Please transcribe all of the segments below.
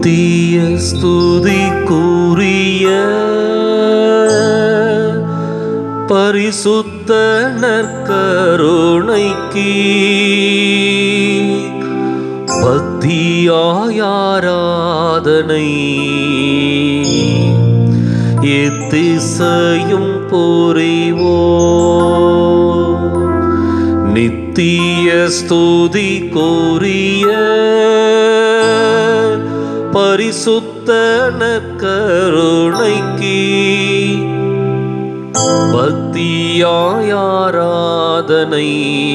நித்திய ஸ்துதிக்குரிய பரிசுத்த நற்கருணைக்கு பக்தியாயாராதனை எத்திசையும் புரிவோ நித்திய ஸ்துதி கோரிய பரிசுத்த நற்கருணைக்கு பக்தியாயாராதனை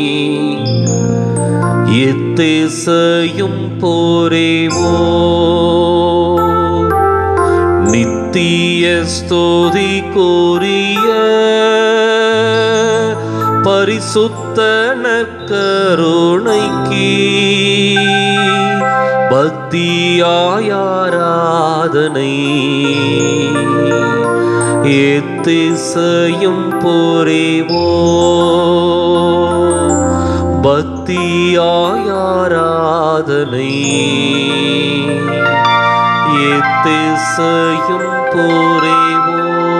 எத்தேசையும் போரேவோ நித்திய ஸ்தோதி கோரிய பரிசுத்த நற்கருணைக்கு பக்தியாயாராதனை எத்திசையும் போரேவோ பக்தியாயாராதனை எத்திசையும் போரேவோ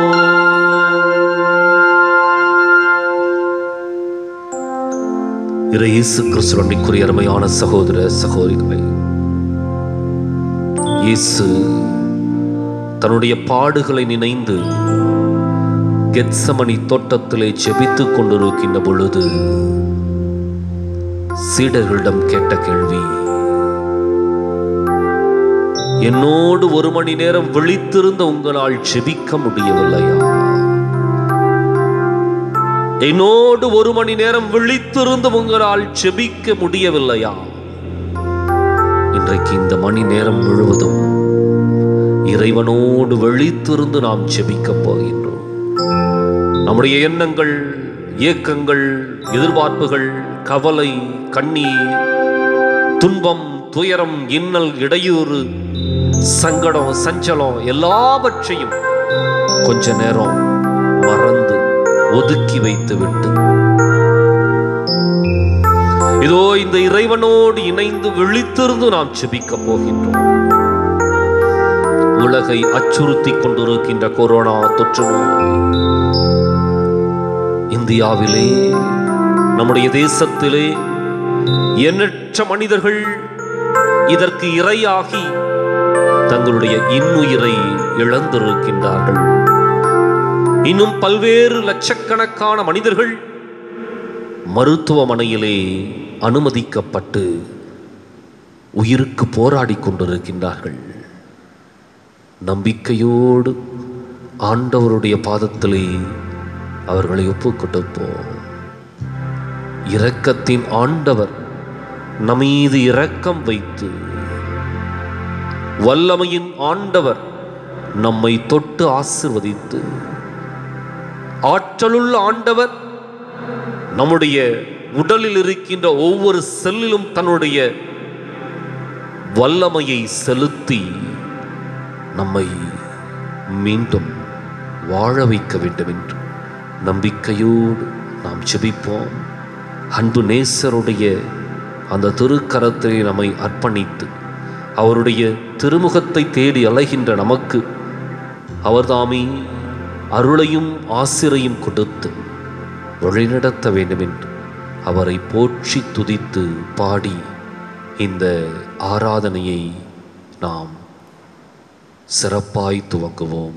இயேசு கிறிஸ்துவனுக்குரிய அருமையான சகோதர சகோதரிகளை இயேசு தன்னுடைய பாடுகளை நினைந்து கெத்சமணி தோட்டத்திலே ஜெபித்துக் கொண்டிருக்கின்ற பொழுது சீடர்களிடம் கேட்ட கேள்வி என்னோடு ஒரு மணி நேரம் விழித்திருந்த உங்களால் ஜெபிக்க முடியவில்லையா என்னோடு ஒரு மணி நேரம் விழித்திருந்து உங்களால் ஜெபிக்க முடியவில்லையா இன்றைக்கு இந்த மணி நேரம் முழுவதும் இறைவனோடு விழித்திருந்து நாம் ஜெபிக்கப் போகின்றோம் நம்முடைய எண்ணங்கள் இயக்கங்கள் எதிர்பார்ப்புகள் கவலை கண்ணீர் துன்பம் துயரம் இன்னல் இடையூறு சங்கடம் சஞ்சலம் எல்லாவற்றையும் கொஞ்ச நேரம் மறந்து ஒதுக்கி வைத்துவிட்டு இதோ இந்த இறைவனோடு இணைந்து விழித்திருந்து நாம் செபிக்க போகின்றோம் உலகை அச்சுறுத்தி கொண்டிருக்கின்ற கொரோனா தொற்று நோய் இந்தியாவிலே நம்முடைய தேசத்திலே எண்ணற்ற மனிதர்கள் இதற்கு இரையாகி தங்களுடைய இன்னுயிரை இழந்திருக்கின்றார்கள் இன்னும் பல்வேறு லட்சக்கணக்கான மனிதர்கள் மருத்துவமனையிலே அனுமதிக்கப்பட்டு உயிருக்கு போராடி கொண்டிருக்கின்றார்கள் நம்பிக்கையோடு ஆண்டவருடைய பாதத்திலே அவர்களை ஒப்புக் கொடுப்போம் இரக்கத்தின் ஆண்டவர் நம்மீது இரக்கம் வைத்து வல்லமையின் ஆண்டவர் நம்மை தொட்டு ஆசிர்வதித்து ஆற்றலுள்ள ஆண்டவர் நம்முடைய உடலில் இருக்கின்ற ஒவ்வொரு செல்லிலும் தன்னுடைய வல்லமையை செலுத்தி நம்மை மீண்டும் வாழ வைக்க வேண்டும் என்று நம்பிக்கையோடு நாம் ஜெபிப்போம் அன்பு நேசருடைய அந்த திருக்கரத்தை நம்மை அர்ப்பணித்து அவருடைய திருமுகத்தை தேடி அலைகின்ற நமக்கு அவர்தாமே அருளையும் ஆசிரையும் கொடுத்து வழிநடத்த வேண்டும் என்று அவரை போற்றி துதித்து பாடி இந்த ஆராதனையை நாம் சிறப்பாய் துவங்குவோம்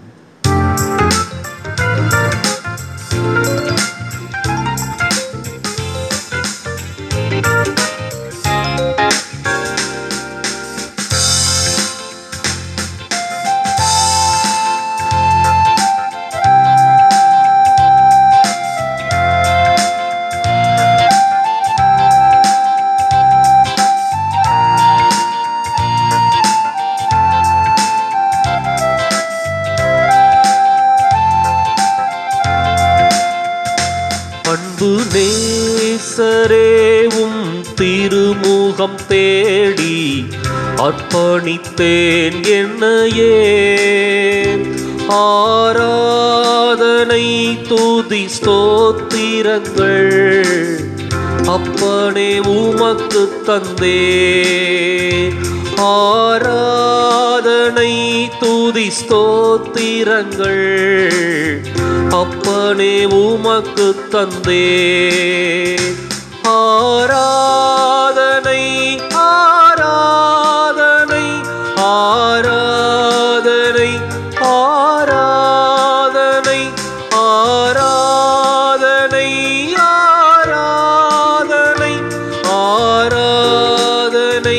அன்பு நேசரேவும் திருமுகம் தேடி அர்ப்பணித்தேன் என்னையே ஆராதனை துதி ஸ்தோத்திரங்கள் அப்பனே உமக்கு தந்தே ஆராதனை துதி ஸ்தோத்திரங்கள் அப்பனே உமக்கு தந்தே ஆராதனை ஆராதனை ஆராதனை ஆராதனை ஆராதனை ஆராதனை ஆராதனை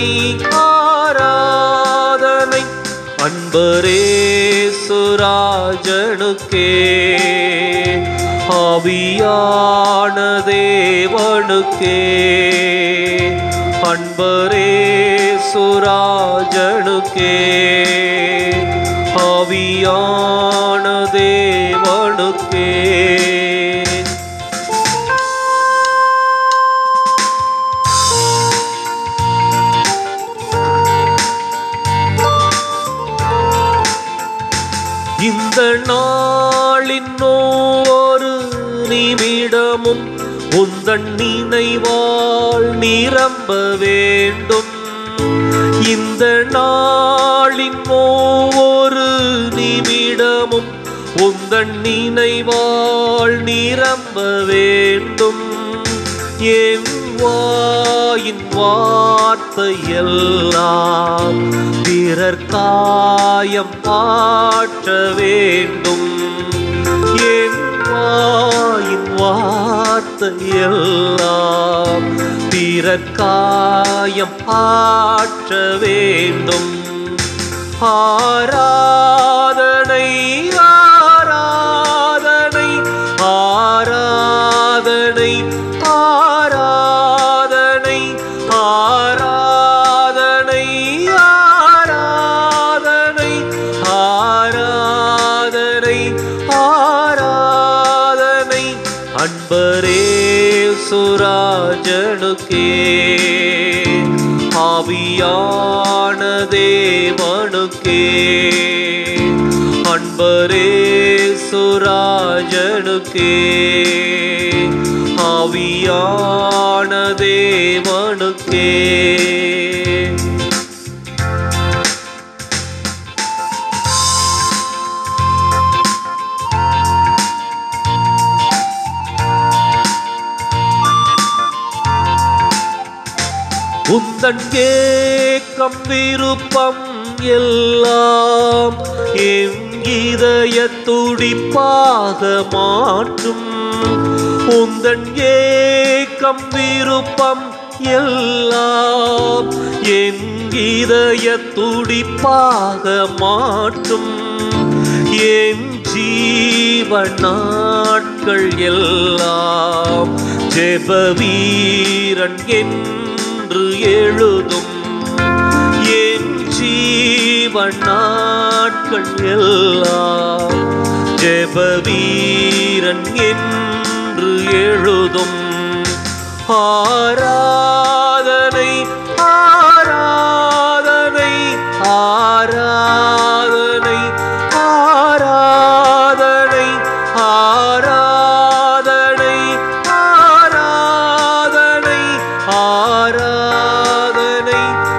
ஆராதனை அன்பரே சுராஜனுக்கே ஆவியான தேவனுக்கே அன்பரே சுராஜனுக்கே ஆவியான தேவனுக்கே இந்த நாளின் ஒவ்வொரு நிமிடமும் உந்தன் நினைவால் நிரம்ப வேண்டும் இந்த நாளின் ஒவ்வொரு நிமிடமும் உந்தன் நினைவால் நிரம்ப வேண்டும் என் வாயின் வார்த்தையெல்லாம் பிறர் காயம் ஆற்ற வேண்டும் என் வாயின் வார்த்தையெல்லாம் பிறர் காயம் ஆற்ற வேண்டும் ஆராதனை ஆராதனை ஆராதனை ஆராதனை ஆராதனை ஆராதனை ஆராதனை ஆராதனை அன்பரே சுராஜனுக்கே ஆவியான தேவனுக்கே அன்பரே சுராஜனுக்கே ஆவியான தேவனுக்கே உந்தன் ஏக்கம் விருப்பம் எல்லாம் என் இதய துடிப்பாக மாற்றும் உந்தன் ஏக்கம் விருப்பம் எல்லாம் என் இதய துடிப்பாக மாற்றும் என் ஜீவ நாட்கள் எல்லாம் ஜெப வீரன் என்று எழுதும் என் ஜீவ நாட்கள் எல்லாம் ஜெப வீரன் என்று எழுதும் ஆராதனை ஆராதனை ஆராதனை ஆராதனை ஆராதனை ஆராதனை ஆராதனை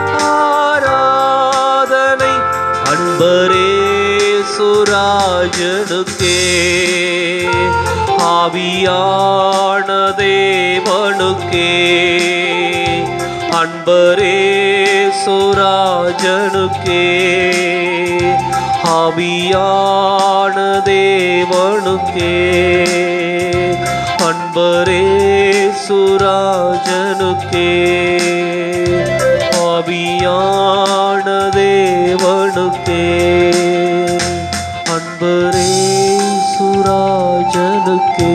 ஆராதனை அன்பரே சுராஜனுக்கே ஆவியான தேவனுக்கே அன்பரே சுராஜனுக்கே ஆவியான தேவனுக்கே அன்பரே சுராஜனுக்கே ஆவியான தேவனுக்கே அன்பரே சுராஜனுக்கே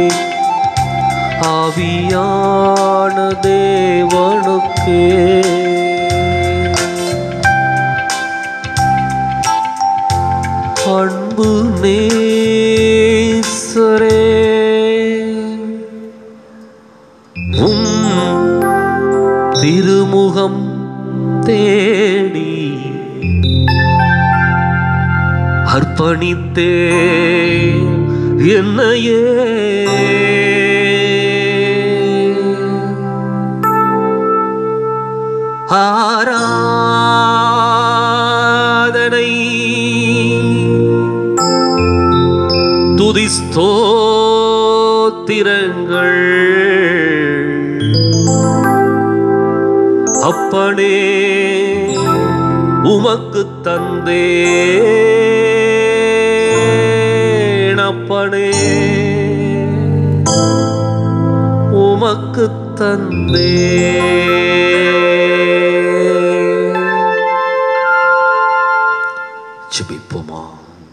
ஆவியான தேவனுக்கே அன்பு நேசரே உம் திருமுகம் தேடி அர்ப்பணித்தே என்னையே அப்பனே உமக்கு தந்தே அப்பனே உமக்கு தந்தே ஜெபிப்போமா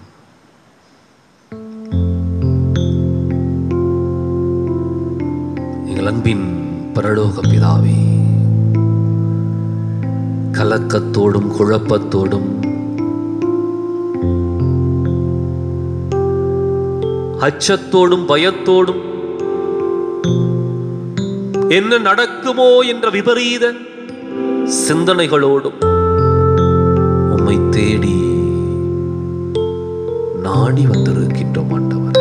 எங்கள் அன்பின் பரலோக பிதாவே கலக்கத்தோடும் குழப்பத்தோடும் அச்சத்தோடும் பயத்தோடும் என்ன நடக்குமோ என்ற விபரீத சிந்தனைகளோடும் உம்மை தேடி நாடி வந்திருக்கின்றோம் ஆண்டவரே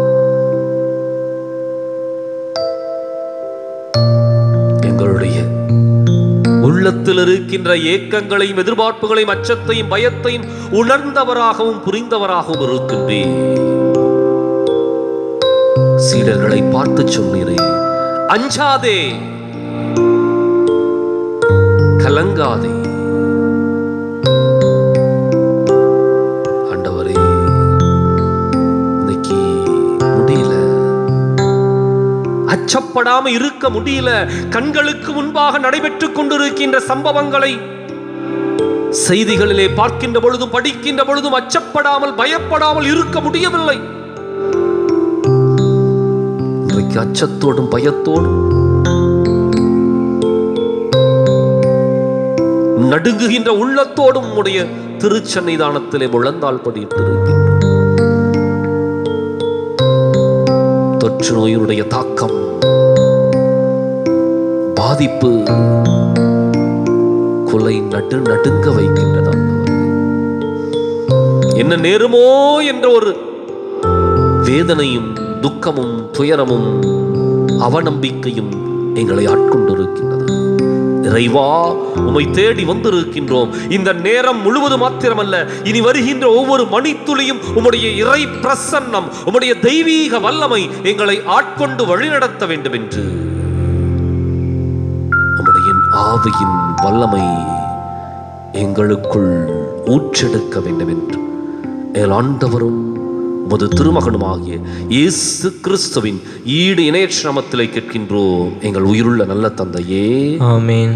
எங்களுடைய உள்ளத்தில் இருக்கின்ற ஏக்கங்களையும் எதிர்பார்ப்புகளையும் அச்சத்தையும் பயத்தையும் உணர்ந்தவராகவும் புரிந்தவராகவும் இருக்கின்றேன் சீடர்களை பார்த்து சொன்னீரே அஞ்சாதே கலங்காதே ஆண்டவரே இன்னைக்கு முடியல அச்சப்படாம இருக்க முடியல கண்களுக்கு முன்பாக நடைபெற்றுக் கொண்டிருக்கின்ற சம்பவங்களை செய்திகளிலே பார்க்கின்ற பொழுதும் படிக்கின்ற பொழுதும் அச்சப்படாமல் பயப்படாமல் இருக்க முடியவில்லை இன்றைக்கு அச்சத்தோடும் பயத்தோடும் நடுங்குகின்ற உள்ளத்தோடும் உடைய திருச்சன்னிதானத்திலே முழந்தால் படிட்டு இருக்கின்றோம் தொற்று நோயினுடைய தாக்கம் பாதிப்பு குலை நடு நடுங்க வைக்கின்றது ஆண்டவரே. என்ன நேருமோ என்ற ஒரு வேதனையும் துக்கமும் துயரமும் அவநம்பிக்கையும் எங்களை ஆட்கொண்டிருக்கின்றது இறைவா உம்மை தேடி வந்திருக்கின்றோம் இந்த நேரம் முழுவதும் மாத்திரமல்ல இனி வருகின்ற ஒவ்வொரு மணித்துளியும் உம்முடைய இறை பிரசன்னம் உம்முடைய தெய்வீக வல்லமை எங்களை ஆட்கொண்டு வழிநடத்த வேண்டும் என்று உம்முடைய ஆவியின் வல்லமை எங்களுக்குள் ஊற்றெடுக்க வேண்டும் என்று எங்கள் ஆண்டவரும் உமது திருமகனுமாகிய இயேசு கிறிஸ்துவின் ஈடு இணையற்றமத்திலே கேட்கின்றோம் எங்கள் உயிருள்ள நல்ல தந்தையே ஆமீன்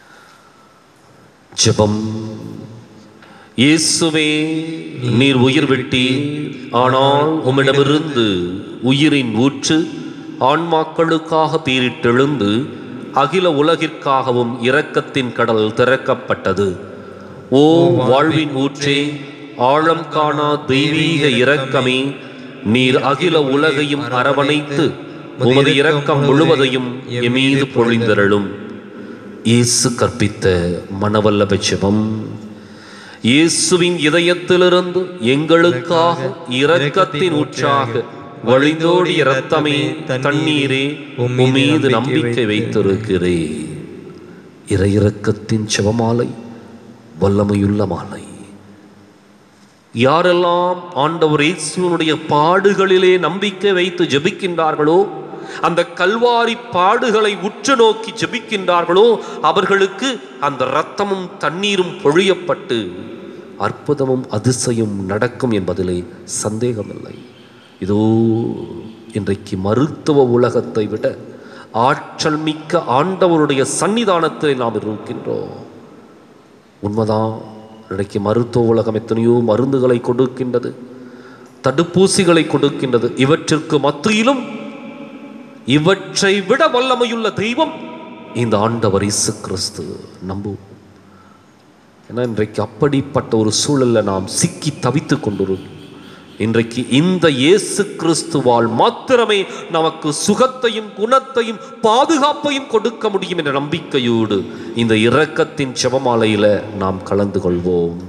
ஜெபம் இயேசுவே நீர் உயிர் விட்டீர் ஆனால் உம்மிடமிருந்து உயிரின் ஊற்று ஆன்மாக்களுக்காக பீரிட்டெழுந்து அகில உலகிற்காகவும் இரக்கத்தின் கடல் திறக்கப்பட்டது ஓ வாழ்வின் ஊற்றே ஆழம் காணா தெய்வீக இரக்கமே நீர் அகில உலகையும் அரவணைத்து உமது இரக்கம் முழுவதையும் என் மீது பொழிந்தருளும் இயேசு கற்பித்த மனவல்லப ஜெபம் இயேசுவின் இதயத்திலிருந்து எங்களுக்காக இரக்கத்தின் ஊற்றாக வழிந்தோடிய இரத்தமே தண்ணீரே உம் மீது நம்பிக்கை வைத்திருக்கிறே இறையிறக்கத்தின் செவமாலை வல்லமையுள்ள மாலை யாரெல்லாம் ஆண்டவர் இயேசுவினுடைய பாடுகளிலே நம்பிக்கை வைத்து ஜெபிக்கின்றார்களோ அந்த கல்வாரி பாடுகளை உற்று நோக்கி ஜெபிக்கின்றார்களோ அவர்களுக்கு அந்த இரத்தமும் தண்ணீரும் பொழியப்பட்டு அற்புதமும் அதிசயம் நடக்கும் என்பதிலே சந்தேகமில்லை இதோ இன்றைக்கு மருத்துவ உலகத்தை விட ஆற்றல் மிக்க ஆண்டவருடைய சன்னிதானத்தில் நாம் இருக்கின்றோம் உண்மைதான் இன்றைக்கு மருத்துவ உலகம் எத்தனையோ மருந்துகளை கொடுக்கின்றது தடுப்பூசிகளை கொடுக்கின்றது இவற்றிற்கு மத்தியிலும் இவற்றை விட வல்லமையுள்ள தெய்வம் இந்த ஆண்டவர் இயேசு கிறிஸ்து நம்புவோம் ஏன்னா இன்றைக்கு அப்படிப்பட்ட ஒரு சூழல்ல நாம் சிக்கி தவித்துக் கொண்டிருக்கிறோம் இன்றைக்கு இந்த இயேசு கிறிஸ்துவால் மாத்திரமே நமக்கு சுகத்தையும் குணத்தையும் பாதுகாப்பையும் கொடுக்க முடியும் என்ற நம்பிக்கையோடு இந்த இரக்கத்தின் செபமாலையில நாம் கலந்து கொள்வோம்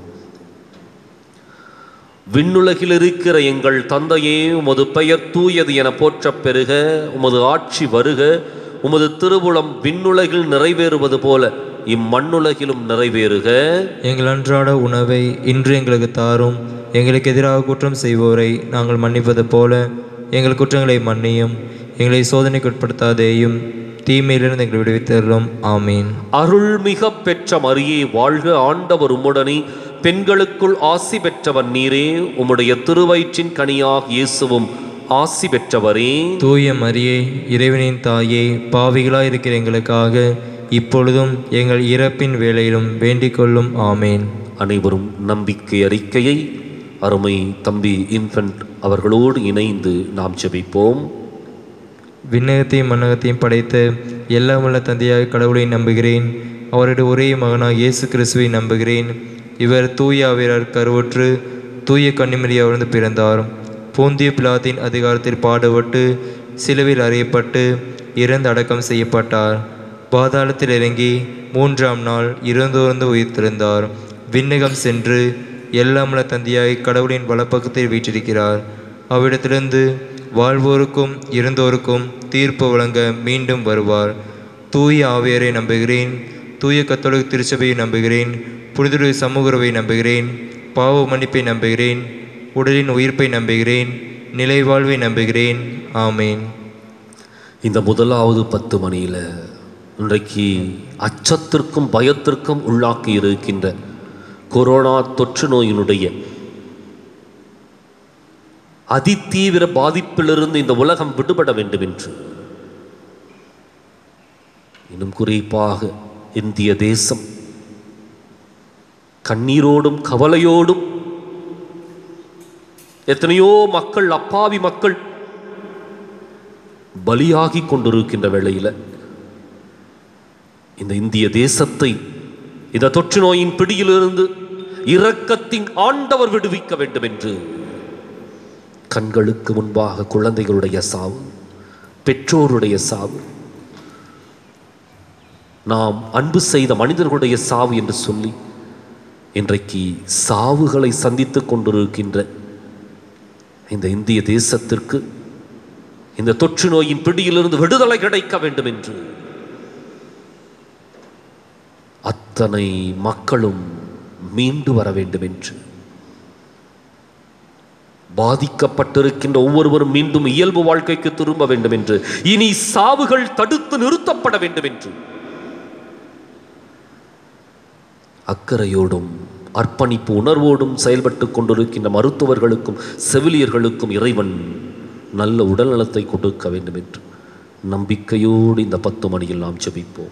விண்ணுலகில் இருக்கிற எங்கள் தந்தையே உமது பெயர் தூயது என போற்றப் பெறுக உமது ஆட்சி வருக உமது திருவுளம் விண்ணுலகில் நிறைவேறுவது போல இம்மண்ணுலகிலும் நிறைவேறுக எங்கள் அன்றாட உணவை இன்று எங்களுக்கு தாரும் எங்களுக்கு எதிராக குற்றம் செய்வோரை நாங்கள் மன்னிப்பது போல எங்கள் குற்றங்களை மன்னியும் எங்களை சோதனைக்குட்படுத்தாதேயும் தீமையிலிருந்து எங்களை விடுவித்தருளும் ஆமீன் அருள்மிக பெற்ற மரியே வாழ்க ஆண்டவர் உம்முடனே பெண்களுக்குள் ஆசி பெற்றவர் நீரே உம்முடைய திருவயிற்றின் கனியாக இயேசுவும் ஆசி பெற்றவரே தூய மரியே இறைவனின் தாயே பாவிகளாய் இருக்கிற எங்களுக்காக இப்பொழுதும் எங்கள் இறப்பின் வேளையிலும் வேண்டிக் கொள்ளும் ஆமேன் அனைவரும் நம்பிக்கை அறிக்கையை அருமை தம்பி இன்ஃபன்ட் அவர்களோடு இணைந்து நாம் ஜெபிப்போம் விண்ணகத்தையும் மன்னகத்தையும் படைத்த எல்லாம் உள்ள தந்தையாக கடவுளை நம்புகிறேன் அவருடைய ஒரே மகனாக இயேசு கிறிஸ்துவை நம்புகிறேன் இவர் தூய ஆவியரார் கருவுற்று தூய கன்னிமரியாவிலிருந்து பிறந்தார் போந்திய பிலாத்தின் அதிகாரத்தில் பாடுபட்டு சிலுவையில் அறியப்பட்டு இறந்து அடக்கம் செய்யப்பட்டார் பாதாளத்தில் இறங்கி மூன்றாம் நாள் இறந்தோர்ந்து உயிர்த்தெழுந்தார் விண்ணகம் சென்று எல்லாமுள்ள தந்தையாய் கடவுளின் வலப்பக்கத்தில் வீற்றிருக்கிறார் அவ்விடத்திலிருந்து வாழ்வோருக்கும் இறந்தோருக்கும் தீர்ப்பு வழங்க மீண்டும் வருவார் தூய ஆவியரை நம்புகிறேன் தூய கத்தோலிக்க திருச்சபையை நம்புகிறேன் புனிதருடைய சமூகரவை நம்புகிறேன் பாவ மன்னிப்பை நம்புகிறேன் உடலின் உயிர்ப்பை நம்புகிறேன் நிலை வாழ்வை நம்புகிறேன் ஆமேன் இந்த முதலாவது பத்து மணியில் இன்றைக்கு அச்சத்திற்கும் பயத்திற்கும் உள்ளாக்கி இருக்கின்ற கொரோனா தொற்று நோயினுடைய அதிதீவிர பாதிப்பிலிருந்து இந்த உலகம் விடுபட வேண்டும் என்று இன்னும் குறிப்பாக இந்திய தேசம் கண்ணீரோடும் கவலையோடும் எத்தனையோ மக்கள் அப்பாவி மக்கள் பலியாகி கொண்டிருக்கின்ற வேளையில் இந்த இந்திய தேசத்தை இந்த தொற்று நோயின் பிடியிலிருந்து இரக்கத்தின் ஆண்டவர் விடுவிக்க வேண்டும் என்று கண்களுக்கு முன்பாக குழந்தைகளுடைய சாவு பெற்றோருடைய சாவு நாம் அன்பு செய்த மனிதர்களுடைய சாவு என்று சொல்லி இன்றைக்கு சாவுகளை சந்தித்துக் கொண்டிருக்கின்ற இந்த இந்திய தேசத்திற்கு இந்த தொற்று நோயின் பிடியிலிருந்து விடுதலை கிடைக்க வேண்டும் என்று அத்தனை மக்களும் மீண்டு வர வேண்டும் என்று பாதிக்கப்பட்டிருக்கின்ற ஒவ்வொருவரும் மீண்டும் இயல்பு வாழ்க்கைக்கு திரும்ப வேண்டும் என்று இனி சாவுகள் தடுத்து நிறுத்தப்பட வேண்டும் என்று அக்கறையோடும் அர்ப்பணிப்பு உணர்வோடும் செயல்பட்டு கொண்டிருக்கின்ற மருத்துவர்களுக்கும் செவிலியர்களுக்கும் இறைவன் நல்ல உடல்நலத்தை கொடுக்க வேண்டும் என்று நம்பிக்கையோடு இந்த பத்து மணியில் நாம் ஜெபிப்போம்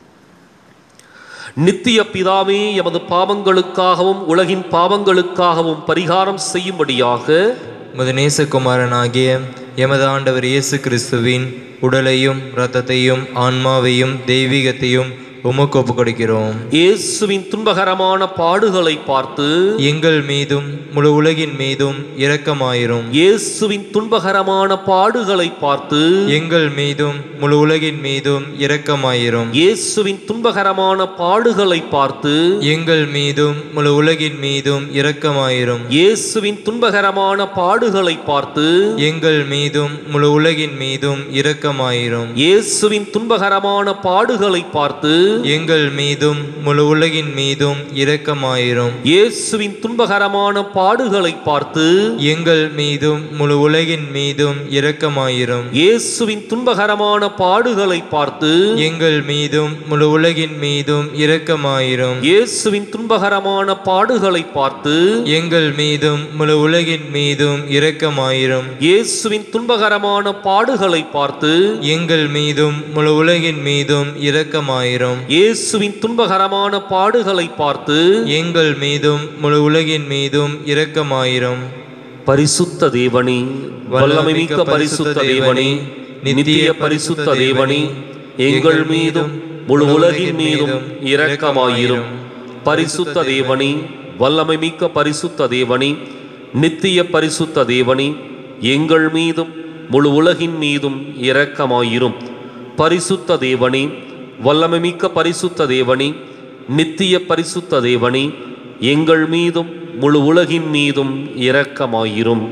நித்திய பிதாவே எமது பாவங்களுக்காகவும் உலகின் பாவங்களுக்காகவும் பரிகாரம் செய்யும்படியாக உமது நேசகுமாரனாகிய எமது ஆண்டவர் இயேசு கிறிஸ்துவின் உடலையும் இரத்தத்தையும் ஆன்மாவையும் தெய்வீகத்தையும் உமக்கு ஒப்புக் கொடுக்கிறோம் இயேசுவின் துன்பகரமான பாடுகளை பார்த்து எங்கள் மீதும் முழு உலகின் மீதும் இரக்கமாயிரும் இயேசுவின் துன்பகரமான பாடுகளை பார்த்து எங்கள் மீதும் முழு உலகின் மீதும் இரக்கமாயிரும் இயேசுவின் துன்பகரமான பாடுகளை பார்த்து எங்கள் மீதும் முழு உலகின் மீதும் இரக்கமாயிரும் இயேசுவின் துன்பகரமான பாடுகளை பார்த்து எங்கள் மீதும் முழு உலகின் மீதும் இரக்கமாயிரும் இயேசுவின் துன்பகரமான பாடுகளை பார்த்து எங்கள் மீதும் முழு உலகின் மீதும் இரக்கமாயிரும் இயேசுவின் துன்பகரமான பாடுகளை பார்த்து எங்கள் மீதும் முழு உலகின் மீதும் இரக்கமாயிரும் இயேசுவின் துன்பகரமான பாடுகளை பார்த்து எங்கள் மீதும் முழு உலகின் மீதும் இரக்கமாயிரும் இயேசுவின் துன்பகரமான பாடுகளை பார்த்து எங்கள் மீதும் முழு உலகின் மீதும் இரக்கமாயிரும் இயேசுவின் துன்பகரமான பாடுகளை பார்த்து எங்கள் மீதும் முழு உலகின் மீதும் இரக்கமாயிரும் இயேசுவின் துன்பகரமான பாடுகளை பார்த்து எங்கள் மீதும் முழு உலகின் மீதும் இரக்கமாயிரும் பரிசுத்த தேவனி வல்லமை மிக்க பரிசுத்த தேவனி நித்திய பரிசுத்த தேவனி எங்கள் மீதும் முழு உலகின் மீதும் இரக்கமாயிரும் பரிசுத்த தேவனி வல்லமை மிக்க பரிசுத்த தேவனி நித்திய பரிசுத்த தேவனி எங்கள் மீதும் முழு உலகின் மீதும் இரக்கமாயிரும் பரிசுத்த தேவனி வல்லமை மிக்க பரிசுத்த தேவனி நித்திய பரிசுத்த தேவனி எங்கள் மீதும் முழு உலகின் மீதும் இரக்கமாயிரும்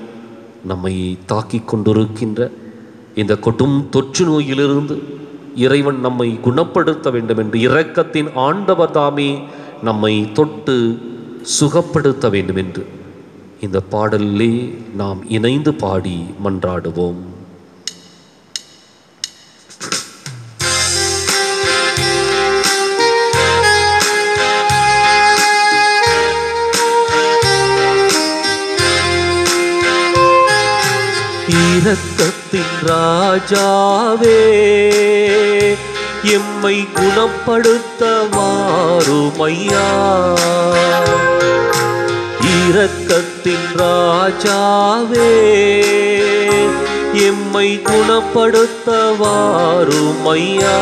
நம்மை தாக்கிக் கொண்டிருக்கின்ற இந்த கொடும் தொற்று நோயிலிருந்து இறைவன் நம்மை குணப்படுத்த வேண்டும் என்று இரக்கத்தின் ஆண்டவர் தாமே நம்மை தொட்டு சுகப்படுத்த வேண்டும் என்று இந்த பாடலிலே நாம் இணைந்து பாடி மன்றாடுவோம் இரக்கத்தின் ராஜாவே எம்மை குணப்படுத்த வாருமையா இரக்கத்தின் ராஜாவே எம்மை குணப்படுத்த வாருமையா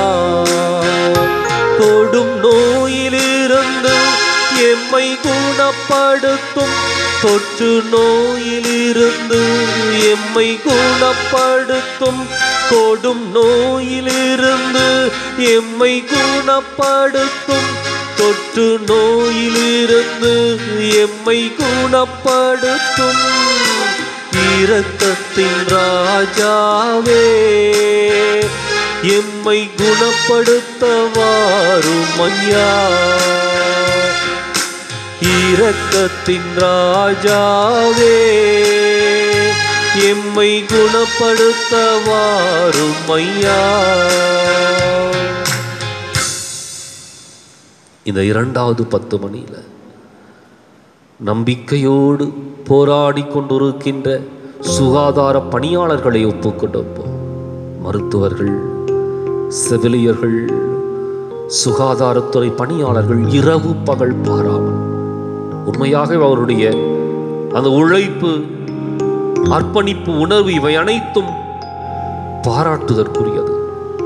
கொடும் நோயிலிருந்து எம்மை குணப்படுத்தும் தொற்று நோயிலிருந்து எம்மை குணப்படுத்தும் கொடும் நோயிலிருந்து எம்மை குணப்படுத்தும் தொற்று நோயிலிருந்து எம்மை குணப்படுத்தும் இரக்கத்தின் ராஜாவே எம்மை குணப்படுத்த வாருமையா இரக்கத்தின் ராஜாவே எம்மை குணப்படுத்த வாருமையா இந்த இரண்டாவது பத்து மணியில் நம்பிக்கையோடு போராடி கொண்டிருக்கின்ற சுகாதார பணியாளர்களை ஒப்புக்கொண்டிருப்போம் மருத்துவர்கள் செவிலியர்கள் சுகாதாரத்துறை பணியாளர்கள் இரவு பகல் பாராமல் உண்மையாக அவருடைய அந்த உழைப்பு அர்ப்பணிப்பு உணர்வு இவை அனைத்தும் பாராட்டுதற்குரியது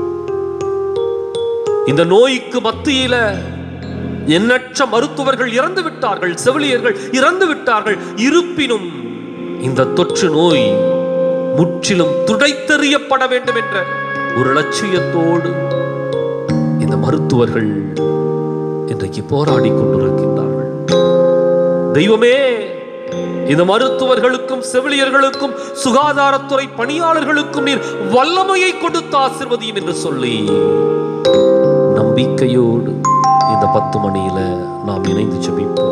இந்த நோய்க்கு மத்தியில எண்ணற்ற மருத்துவர்கள் இறந்து விட்டார்கள் செவிலியர்கள் இறந்து விட்டார்கள் இருப்பினும் இந்த தொற்று நோய் முற்றிலும் துடைத்தெறியப்பட வேண்டும் என்ற ஒரு லட்சியத்தோடு இந்த மருத்துவர்கள் இன்றைக்கு போராடி கொண்டிருக்கின்றார்கள் தெய்வமே இந்த மருத்துவர்களுக்கும் செவிலியர்களுக்கும் சுகாதாரத்துறை பணியாளர்களுக்கும் நீர் வல்லமையை கொடுத்து ஆசிர்வதியும் என்று சொல்லி நம்பிக்கையோடு இந்த பத்து மணியில நாம் இணைந்து ஜெபிப்போம்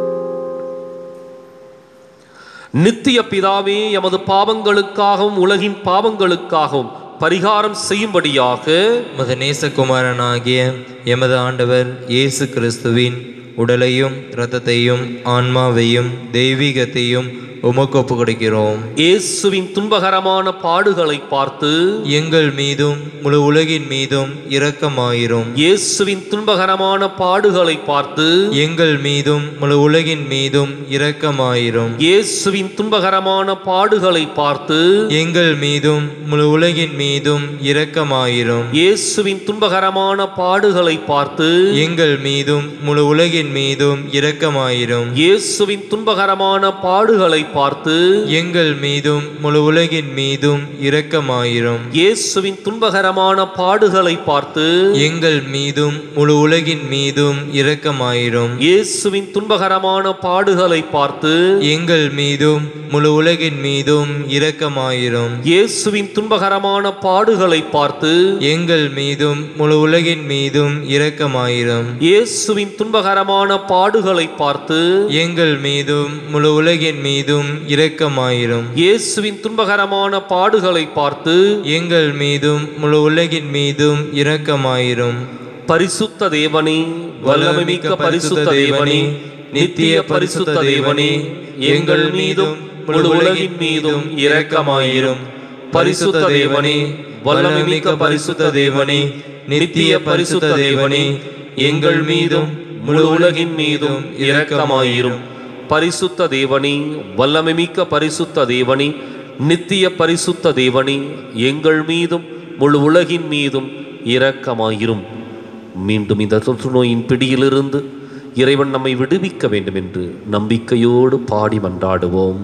நித்திய பிதாவே எமது பாவங்களுக்காகவும் உலகின் பாவங்களுக்காகவும் பரிகாரம் செய்யும்படியாக உமது நேசகுமாரனாகிய எமது ஆண்டவர் இயேசு கிறிஸ்துவின் உடலையும் இரத்தத்தையும் ஆன்மாவையும் தெய்வீகத்தையும் உமக்கு ஒப்புக் கொடுக்கிறோம் இயேசுவின் துன்பகரமான பாடுகளை பார்த்து எங்கள் மீதும் முழு உலகின் மீதும் இரக்கமாயிரும் இயேசுவின் துன்பகரமான பாடுகளை பார்த்து எங்கள் மீதும் முழு உலகின் மீதும் இரக்கமாயிரும் இயேசுவின் துன்பகரமான பாடுகளை பார்த்து எங்கள் மீதும் முழு உலகின் மீதும் இரக்கமாயிரும் இயேசுவின் துன்பகரமான பாடுகளை பார்த்து எங்கள் மீதும் முழு உலகின் மீதும் இரக்கமாயிரும் இயேசுவின் துன்பகரமான பாடுகளை பார்த்து எங்கள் மீதும் முழு உலகின் மீதும் இரக்கமாயிரும் இயேசுவின் துன்பகரமான பாடுகளை பார்த்து எங்கள் மீதும் முழு உலகின் மீதும் இரக்கமாயிரும் இயேசுவின் துன்பகரமான பாடுகளை பார்த்து எங்கள் மீதும் முழு உலகின் மீதும் இரக்கமாயிரும் இயேசுவின் துன்பகரமான பாடுகளை பார்த்து எங்கள் மீதும் முழு உலகின் மீதும் இரக்கமாயிரும் இயேசுவின் துன்பகரமான பாடுகளை பார்த்து எங்கள் மீதும் முழு உலகின் மீதும் இரக்கமாயிரும் இயேசுவின் துன்பகரமான பாடுகளை பார்த்து எங்கள் மீதும் முழு உலகின் மீதும் இரக்கமாயிரும் பரிசுத்த தேவனே வல்லமைமிக்க பரிசுத்த தேவனே நித்திய பரிசுத்த தேவனே எங்கள் மீதும் முழு உலகின் மீதும் இரக்கமாயிரும் பரிசுத்த தேவனே வல்லமைமிக்க பரிசுத்த தேவனே நித்திய பரிசுத்த தேவனே எங்கள் மீதும் முழு உலகின் மீதும் இரக்கமாயிரும் பரிசுத்த தேவனே வல்லமைமிக்க பரிசுத்த தேவனே நித்திய பரிசுத்த தேவனே எங்கள் மீதும் முழு உலகின் மீதும் இரக்கமாயிரும் மீண்டும் இந்த தொற்று நோயின் பிடியிலிருந்து இறைவன் நம்மை விடுவிக்க வேண்டும் என்று நம்பிக்கையோடு பாடி மன்றாடுவோம்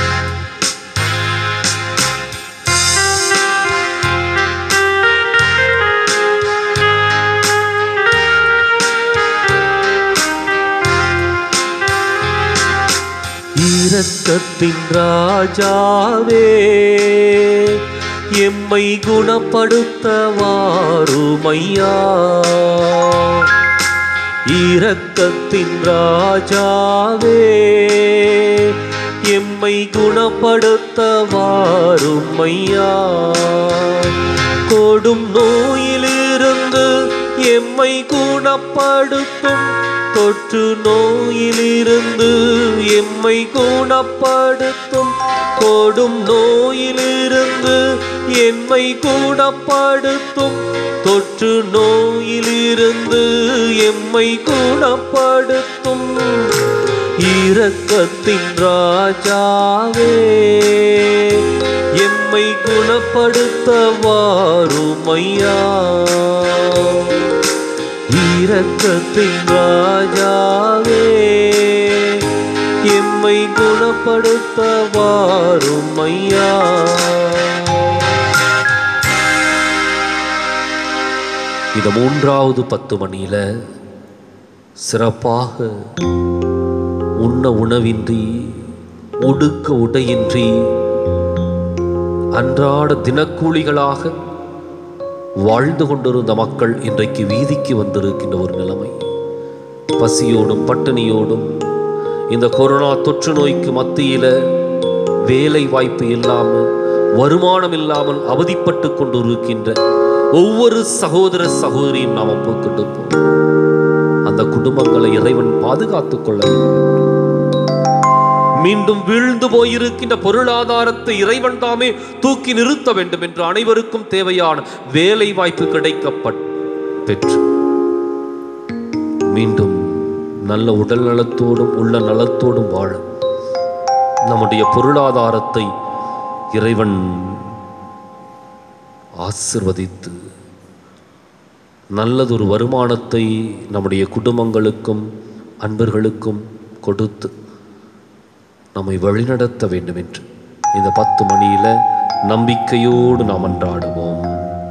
இரக்கத்தின் ராஜாவே எம்மை குணப்படுத்த வாருமையா இரக்கத்தின் ராஜாவே எம்மை குணப்படுத்த வாருமையா கொடும் நோயிலிருந்து எம்மை குணப்படுத்தும் தொற்று நோயிலிருந்து எம்மை குணப்படுத்தும் கொடும் நோயிலிருந்து எம்மை குணப்படுத்தும் தொற்று நோயிலிருந்து எம்மை குணப்படுத்தும் இரக்கத்தின் ராஜாவே எம்மை குணப்படுத்த வாருமையா இரக்கத்தின் ராஜாவே எம்மை குணப்படுத்த வாருமையா இந்த மூன்றாவது பத்து மணியில சிறப்பாக உண்ண உணவின்றி உடுக்க உடையின்றி அன்றாட தினக்கூலிகளாக வாழ்ந்து கொண்டிருந்த மக்கள் இன்றைக்கு வீதிக்கு வந்திருக்கின்ற ஒரு நிலைமை பசியோடும் பட்டினியோடும் இந்த கொரோனா தொற்று நோய்க்கு மத்தியில வேலை வாய்ப்பு இல்லாமல் வருமானம் இல்லாமல் அவதிப்பட்டு கொண்டிருக்கின்ற ஒவ்வொரு சகோதர சகோதரியும் நாம் ஒப்புக்கொண்டிருப்போம் அந்த குடும்பங்களை இறைவன் பாதுகாத்துக் கொள்ள வேண்டும் மீண்டும் வீழ்ந்து போயிருக்கின்ற பொருளாதாரத்தை இறைவன் தாமே தூக்கி நிறுத்த வேண்டும் என்று அனைவருக்கும் தேவையான வேலை வாய்ப்பு கிடைக்கப்பட் பெற்று மீண்டும் நல்ல உடல் நலத்தோடும் உள்ள நலத்தோடும் வாழ நம்முடைய பொருளாதாரத்தை இறைவன் ஆசிர்வதித்து நல்லதொரு வருமானத்தை நம்முடைய குடும்பங்களுக்கும் அன்பர்களுக்கும் கொடுத்து நம்மை வழிநடத்த வேண்டும் என்று இந்த பத்து மணியில நம்பிக்கையோடு நாம் அன்றாடுவோம்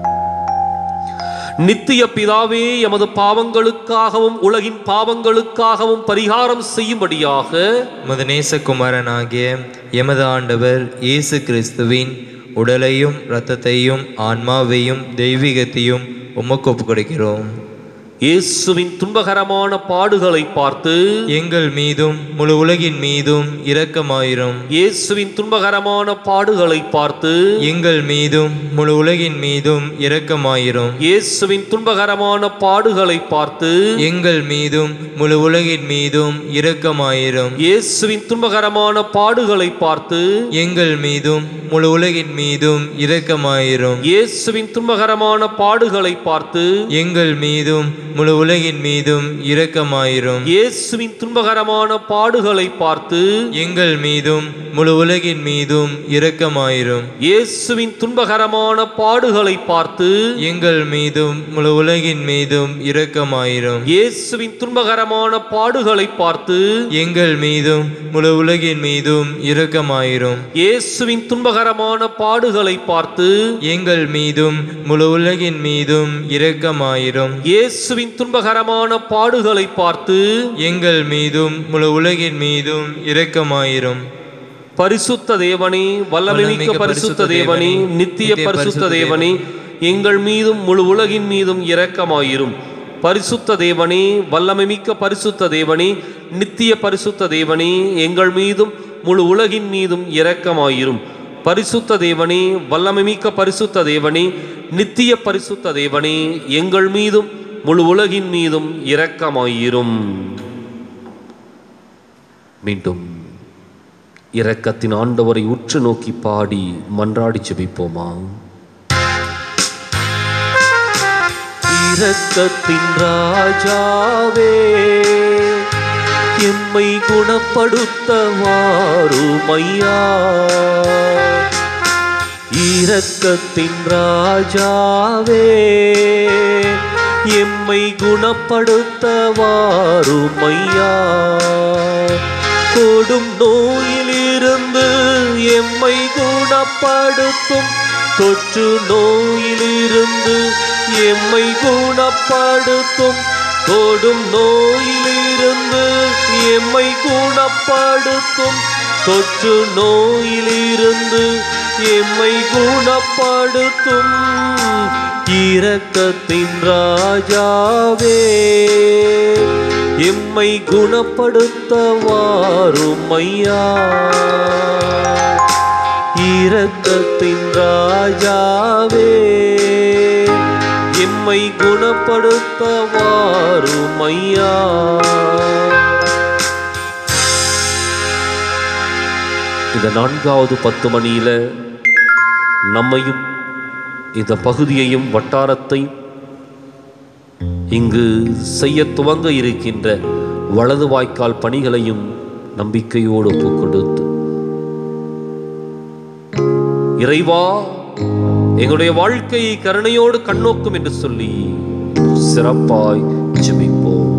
நித்திய பிதாவே எமது பாவங்களுக்காகவும் உலகின் பாவங்களுக்காகவும் பரிகாரம் செய்யும்படியாக உமது நேசகுமாரனாகிய எமது ஆண்டவர் இயேசு கிறிஸ்துவின் உடலையும் இரத்தத்தையும் ஆன்மாவையும் தெய்வீகத்தையும் உமக்கு ஒப்புக் கொடுக்கிறோம் இயேசுவின் துன்பகரமான பாடுகளை பார்த்து எங்கள் மீதும் முழு உலகின் மீதும் இரக்கமாயிரும் இயேசுவின் துன்பகரமான பாடுகளை பார்த்து எங்கள் மீதும் முழு உலகின் மீதும் இரக்கமாயிரும் இயேசுவின் துன்பகரமான பாடுகளை பார்த்து எங்கள் மீதும் முழு உலகின் மீதும் இரக்கமாயிரும் இயேசுவின் துன்பகரமான பாடுகளை பார்த்து எங்கள் மீதும் முழு உலகின் மீதும் இரக்கமாயிரும் இயேசுவின் துன்பகரமான பாடுகளை பார்த்து எங்கள் மீதும் முழு உலகின் மீதும் இரக்கமாயிரும் இயேசுவின் துன்பகரமான பாடுகளை பார்த்து எங்கள் மீதும் முழு உலகின் மீதும் இரக்கமாயிரும் இயேசுவின் துன்பகரமான பாடுகளை பார்த்து எங்கள் மீதும் முழு உலகின் மீதும் இரக்கமாயிரும் இயேசுவின் துன்பகரமான பாடுகளை பார்த்து எங்கள் மீதும் முழு உலகின் மீதும் இரக்கமாயிரும் இயேசுவின் துன்பகரமான பாடுகளை பார்த்து எங்கள் மீதும் முழு உலகின் மீதும் இரக்கமாயிரும் இயேசுவின் துன்பகரமான பாடுகளை பார்த்து எங்கள் மீதும் முழு உலகின் மீதும் இரக்கமாயிரும் பரிசுத்த தேவனே வல்லமைமிக்க பரிசுத்த தேவனே நித்திய பரிசுத்த தேவனே எங்கள் மீதும் முழு உலகின் மீதும் இரக்கமாயிரும் பரிசுத்த தேவனே வல்லமைமிக்க பரிசுத்த தேவனே நித்திய பரிசுத்த தேவனே எங்கள் மீதும் முழு உலகின் மீதும் இரக்கமாயிரும் பரிசுத்த தேவனே வல்லமைமிக்க பரிசுத்த தேவனே நித்திய பரிசுத்த தேவனே எங்கள் மீதும் முழு உலகின் மீதும் இரக்கமாயிரும் மீண்டும் இரக்கத்தின் ஆண்டவரை உற்று நோக்கி பாடி மன்றாடி ஜெபிப்போமா இரக்கத்தின் ராஜாவே எம்மை குணப்படுத்த வாருமையா இரக்கத்தின் ராஜாவே எம்மை குணப்படுத்த வாருமையா கொடும் நோயிலிருந்து எம்மை குணப்படுத்தும் தொற்று நோயிலிருந்து எம்மை குணப்படுத்தும் கொடும் நோயிலிருந்து எம்மை குணப்படுத்தும் தொற்று நோயிலிருந்து எம்மை குணப்படுத்தும் இரக்கத்தின் ராஜாவே எம்மை குணப்படுத்த வாருமையா இரக்கத்தின் ராஜாவே எம்மை குணப்படுத்த வாரும் ஐயா இந்த நான்காவது பத்து மணியில நம்மையும் இந்த பகுதியையும் வட்டாரத்தையும் இங்கு செய்ய துவங்க இருக்கின்ற வலது வாய்க்கால் பணிகளையும் நம்பிக்கையோடு ஒப்புக் கொடுத்து இறைவா எங்களுடைய வாழ்க்கையை கருணையோடு கண்ணோக்கும் என்று சொல்லி சிறப்பாய் ஜெபிப்போம்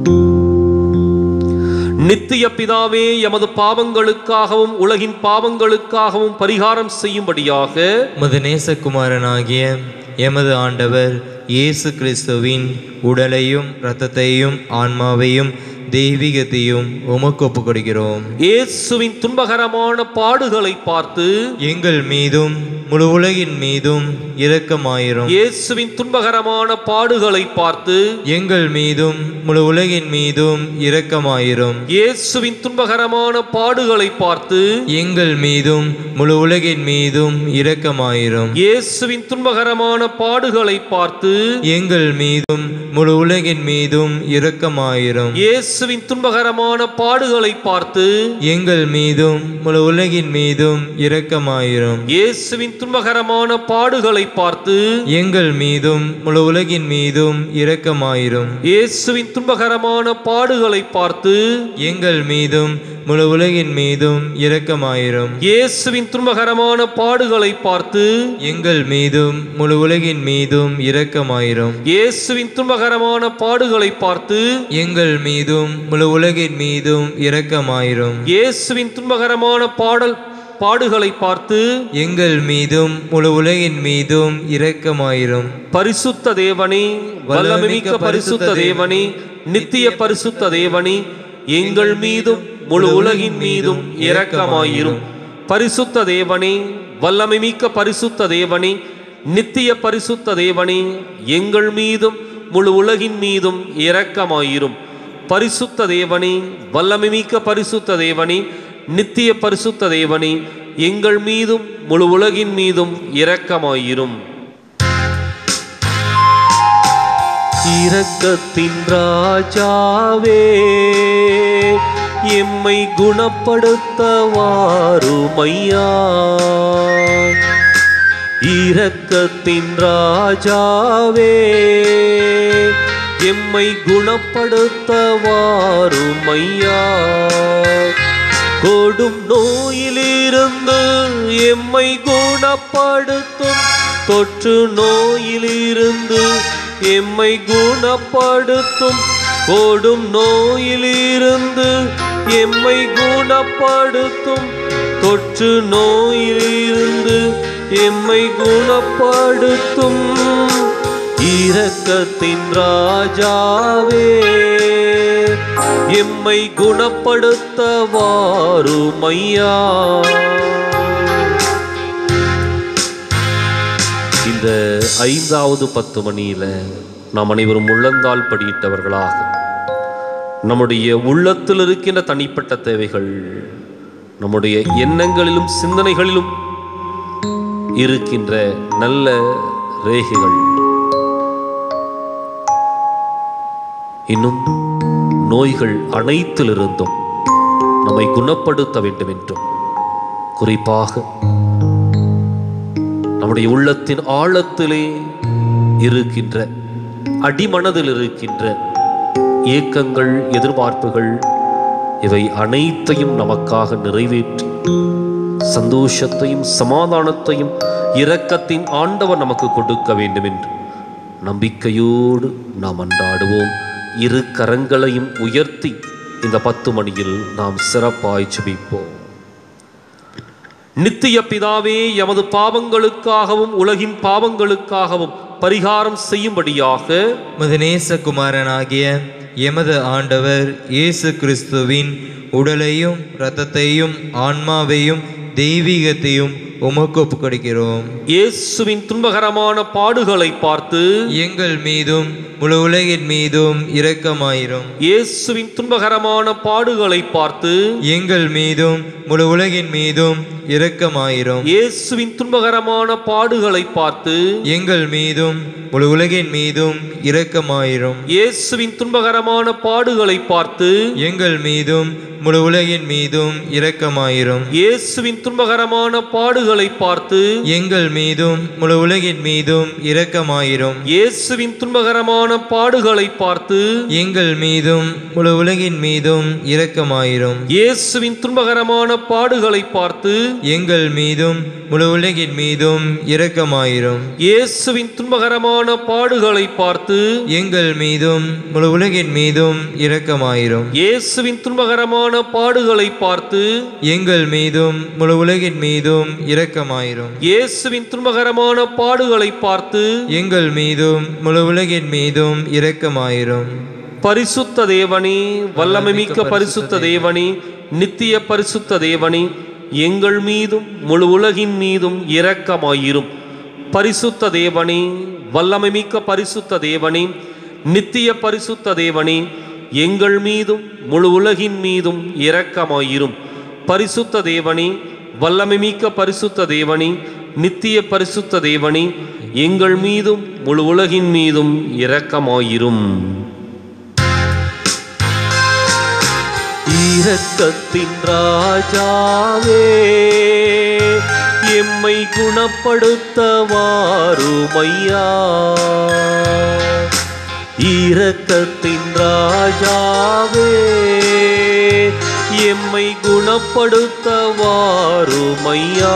நித்திய பிதாவே எமது பாவங்களுக்காகவும் உலகின் பாவங்களுக்காகவும் பரிகாரம் செய்யும்படியாக உமது நேசகுமாரனாகிய எமது ஆண்டவர் இயேசு கிறிஸ்துவின் உடலையும் இரத்தத்தையும் ஆன்மாவையும் தெய்வீகத்தையும் உமக்கு ஒப்புக் கொடுக்கிறோம் இயேசுவின் துன்பகரமான பாடுகளை பார்த்து எங்கள் மீதும் முழு உலகின் மீதும் இரக்கமாயிரும் இயேசுவின் துன்பகரமான பாடுகளை பார்த்து எங்கள் மீதும் முழு உலகின் மீதும் இரக்கமாயிரும் இயேசுவின் துன்பகரமான பாடுகளை பார்த்து எங்கள் மீதும் முழு உலகின் மீதும் இரக்கமாயிரும் இயேசுவின் துன்பகரமான பாடுகளை பார்த்து எங்கள் மீதும் முழு உலகின் மீதும் இரக்கமாயிரும் இயேசுவின் துன்பகரமான பாடுகளை பார்த்து எங்கள் மீதும் முழு உலகின் மீதும் இரக்கமாயிரும் இயேசுவின் துன்பகரமான பாடுகளை பார்த்து எங்கள் மீதும் முழு உலகின் மீதும் இரக்கமாயிரும் இயேசுவின் துன்பகரமான பாடுகளை பார்த்து எங்கள் மீதும் முழு உலகின் மீதும் இரக்கமாயிரும் இயேசுவின் துன்பகரமான பாடுகளை பார்த்து எங்கள் மீதும் முழு உலகின் மீதும் இரக்கமாயிரும் இயேசுவின் துன்பகரமான பாடுகளை பார்த்து எங்கள் மீதும் முழு உலகின் மீதும் இரக்கமாயிரும் இயேசுவின் துன்பகரமான பாடல் பாடுகளை பார்த்து எங்கள் மீதும் முழு உலகின் மீதும் இரக்கமாயிரும் பரிசுத்த தேவனே வல்லமைமிக்க பரிசுத்த தேவனே நித்திய பரிசுத்த தேவனே எங்கள் மீதும் முழு உலகின் மீதும் இரக்கமாயிரும் பரிசுத்த தேவனே வல்லமைமிக்க பரிசுத்த தேவனே நித்திய பரிசுத்த தேவனே எங்கள் மீதும் முழு உலகின் மீதும் இரக்கமாயிரும் பரிசுத்த தேவனே வல்லமைமிக்க பரிசுத்த தேவனே நித்திய பரிசுத்த தேவனே எங்கள் மீதும் முழு உலகின் மீதும் இரக்கமாயிரும் இரக்கத்தின் ராஜாவே எம்மை குணப்படுத்த வாருமையா இரக்கத்தின் ராஜாவே எம்மை குணப்படுத்த வாருமையா கொடும் நோயிலிருந்து எம்மை குணப்படுத்தும் தொற்று நோயிலிருந்து எம்மை குணப்படுத்தும் கொடும் நோயிலிருந்து எம்மை குணப்படுத்தும் தொற்று நோயிலிருந்து எம்மை குணப்படுத்தும் இரக்கத்தின் ராஜாவே எம்மை குணப்படுத்த வாருமையா இந்த ஐந்தாவது பத்து மணியில நாம் அனைவரும் உள்ளங்கால் படியிட்டவர்களாக நம்முடைய உள்ளத்தில் இருக்கின்ற தனிப்பட்ட தேவைகள் நம்முடைய எண்ணங்களிலும் சிந்தனைகளிலும் இருக்கின்ற நல்ல ரேகைகள் இன்னும் நோய்கள் அனைத்திலிருந்தும் நம்மை குணப்படுத்த வேண்டும் என்றும் குறிப்பாக நம்முடைய உள்ளத்தின் ஆழத்திலே இருக்கின்ற அடிமனதில் இருக்கின்ற ஏக்கங்கள் எதிர்பார்ப்புகள் இவை அனைத்தையும் நமக்காக நிறைவேற்றி சந்தோஷத்தையும் சமாதானத்தையும் இரக்கத்தின் ஆண்டவர் நமக்கு கொடுக்க வேண்டும் என்று நம்பிக்கையோடு நாம் அன்றாடுவோம் இரு கரங்களையும் உயர்த்தி இந்த பத்து மணியில் நாம் சிறப்பாய் ஜெபிப்போம் நித்திய பிதாவே எமது பாவங்களுக்காகவும் உலகின் பாவங்களுக்காகவும் பரிகாரம் செய்யும்படியாக உமது நேசகுமாரனாகிய எமது ஆண்டவர் இயேசு கிறிஸ்துவின் உடலையும் இரத்தத்தையும் ஆன்மாவையும் தெய்வீகத்தையும் உமக்கு ஒப்புக்கொடுக்கிறோம் இயேசுவின் துன்பகரமான பாடுகளை பார்த்து எங்கள் மீதும் முழு உலகின் மீதும் இரக்கமாயிரும் இயேசுவின் துன்பகரமான பாடுகளை பார்த்து எங்கள் மீதும் முழு உலகின் மீதும் இரக்கமாயிரும் இயேசுவின் துன்பகரமான பாடுகளை பார்த்து எங்கள் மீதும் முழு உலகின் மீதும் இரக்கமாயிரும் இயேசுவின் துன்பகரமான பாடுகளை பார்த்து எங்கள் மீதும் முழு உலகின் மீதும் இரக்கமாயிரும் இயேசுவின் துன்பகரமான பாடுகளை பார்த்து எங்கள் மீதும் முழு உலகின் மீதும் இரக்கமாயிரும் இயேசுவின் துன்பகரமான பாடுகளை பார்த்து எங்கள் மீதும் முழு உலகின் மீதும் இரக்கமாயிரும் இயேசுவின் துன்பகரமான பாடுகளை பார்த்து எங்கள் மீதும் முழு உலகின் மீதும் இரக்கமாயிரும் இயேசுவின் துன்பகரமான பாடுகளை பார்த்து எங்கள் மீதும் முழு உலகின் மீதும் இரக்கமாயிரும் இயேசுவின் துன்பகரமான பாடுகளை பார்த்து எங்கள் மீதும் முழு உலகின் மீதும் இரக்கமாயிரும் இயேசுவின் துன்பகரமான பாடுகளை பார்த்து எங்கள் மீதும் முழு உலகின் மீதும் இரக்கமாயிரும் பரிசுத்த தேவனே வல்லமை மிக்க பரிசுத்த தேவனே நித்திய பரிசுத்த தேவனே எங்கள் மீதும் முழு உலகின் மீதும் இரக்கமாயிரும் பரிசுத்த தேவனே வல்லமை மிக்க பரிசுத்த தேவனே நித்திய பரிசுத்த தேவனே எங்கள் மீதும் முழு உலகின் மீதும் இரக்கமாயிரும் பரிசுத்த தேவனே வல்லமை மிக்க பரிசுத்த தேவனே நித்திய பரிசுத்த தேவனே எங்கள் மீதும் முழு உலகின் மீதும் இரக்கமாயிரும் இரக்கத்தின் ராஜாவே எம்மை குணப்படுத்த வாருமையா இரக்கத்தின் ராஜாவே எம்மை குணப்படுத்த வாருமையா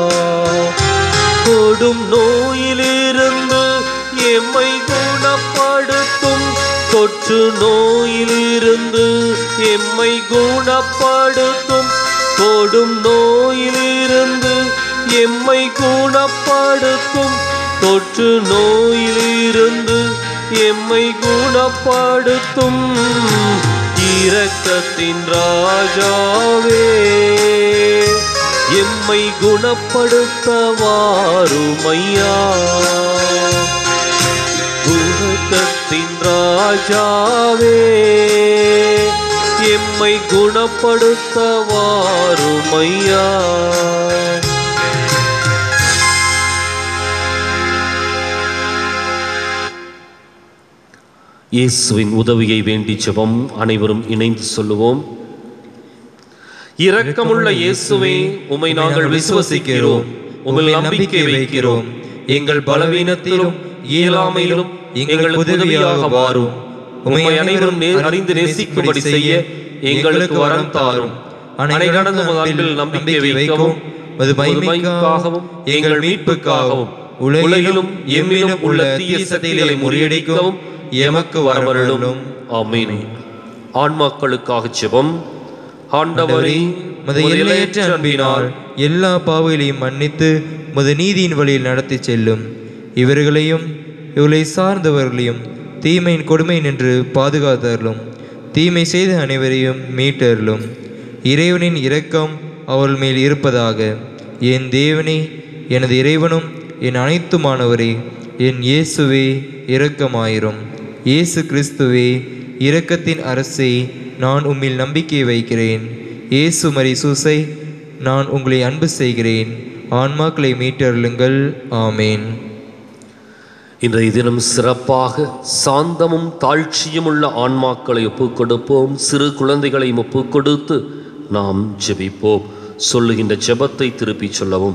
கொடும் நோயிலிருந்து எம்மை குணப்படுத்தும் தொற்று நோயிலிருந்து எம்மை குணப்படுத்தும் கொடும் நோயிலிருந்து எம்மை குணப்படுத்தும் தொற்று நோயிலிருந்து எம்மை குணப்படுத்தும் இரக்கத்தின் ராஜாவே எம்மை குணப்படுத்த வாருமையா குணத்தின் ராஜாவே எம்மை குணப்படுத்த வாருமையா இயேசுவின் உதவியை வேண்டி ஜெபம் அனைவரும் இணைந்து சொல்லுவோம் இரக்கமுள்ள இயேசுவே உம்மை நாங்கள் விசுவசிக்கிறோம் உம்மில் நம்பிக்கை வைக்கிறோம் எங்கள் பலவீனத்திலும் இயலாமையிலும் எங்களுக்கு உதவியாக வாரும் உம்மை அனைவரும் நே- அறிந்து நேசிக்கும்படி செய்ய எங்களுக்கு வரம் தாரும் அனைவரது அன்பில் நம்பிக்கை வைக்கவும் மது மகிமைக்காகவும் எங்கள் மீட்புக்காகவும் உலகிலும் எம்மிலும் உள்ள தீய சக்திகளை முறியடிக்கவும் எமக்கு வரவருளும் ஆமென் ஆன்மாக்களுக்காக ஜெபம் ஆண்டவரே மது எல்லையற்ற அன்பினால் எல்லா பாவங்களையும் மன்னித்து மது நீதியின் வழியில் நடத்தி செல்லும் இவர்களையும் இவர்களை சார்ந்தவர்களையும் தீமையின் கொடுமை நின்று பாதுகாத்தருளும் தீமை செய்த அனைவரையும் மீட்டருளும் இறைவனின் இரக்கம் அவள் மேல் இருப்பதாக என் தேவனே எனது இறைவனும் என் அனைத்துமானவரே என் இயேசுவே இரக்கமாயிரும் இயேசு கிறிஸ்துவே இரக்கத்தின் அரசே நான் உம்மில் நம்பிக்கை வைக்கிறேன் இயேசு மரிசூசை நான் உங்களை அன்பு செய்கிறேன் ஆன்மாக்களை மீட்டருளுங்கள் ஆமேன் இன்றைய தினம் சிறப்பாக சாந்தமும் தாழ்ச்சியும் உள்ள ஆன்மாக்களை ஒப்புக் கொடுப்போம் சிறு குழந்தைகளையும் ஒப்புக் கொடுத்து நாம் ஜெபிப்போம் சொல்லுகின்ற ஜெபத்தை திருப்பிச் சொல்லவும்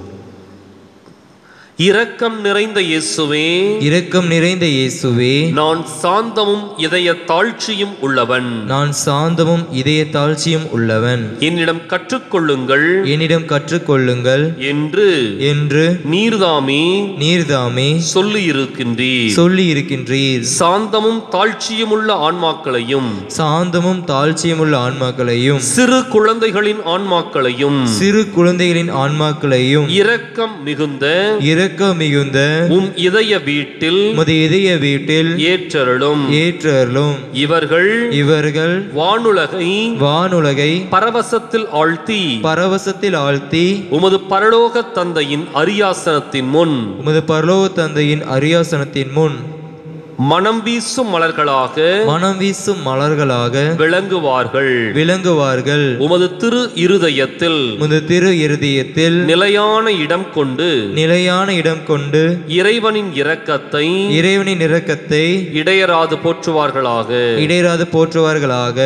இரக்கம் நிறைந்த இயேசுவே இரக்கம் நிறைந்த இயேசுவே நான் சாந்தமும் இதய தாழ்ச்சியும் உள்ளவன் நான் சாந்தமும் இதய தாழ்ச்சியும் உள்ளவன் என்னிடம் கற்றுக்கொள்ளுங்கள் என்னிடம் கற்றுக்கொள்ளுங்கள் என்று என்று நீர்தாமே நீர்தாமே சொல்லி இருக்கின்றீர் சொல்லி இருக்கின்றீர் சாந்தமும் தாழ்ச்சியும் உள்ள ஆன்மாக்களையும் சாந்தமும் தாழ்ச்சியும் உள்ள ஆன்மாக்களையும் சிறு குழந்தைகளின் ஆன்மாக்களையும் சிறு குழந்தைகளின் ஆன்மாக்களையும் இரக்கம் மிகுந்த இரக்கம் மிகுந்த உம் இதய வீட்டில் உமது இதய வீட்டில் ஏற்றருளும் ஏற்றருளும் இவர்கள் இவர்கள் வானுலகை வானுலகை பரவசத்தில் ஆழ்த்தி பரவசத்தில் ஆழ்த்தி உமது பரலோக தந்தையின் அரியாசனத்தின் முன் உமது பரலோக தந்தையின் அரியாசனத்தின் முன் மனம் வீசும் மலர்களாக மனம் வீசும் மலர்களாக விளங்குவார்கள் விளங்குவார்கள் உமது திரு இருதயத்தில் முது திரு இருதயத்தில் நிலையான இடம் கொண்டு நிலையான இடம் கொண்டு இறைவனின் இரக்கத்தை இறைவனின் இரக்கத்தை இடையராது போற்றுவார்களாக இடையராது போற்றுவார்களாக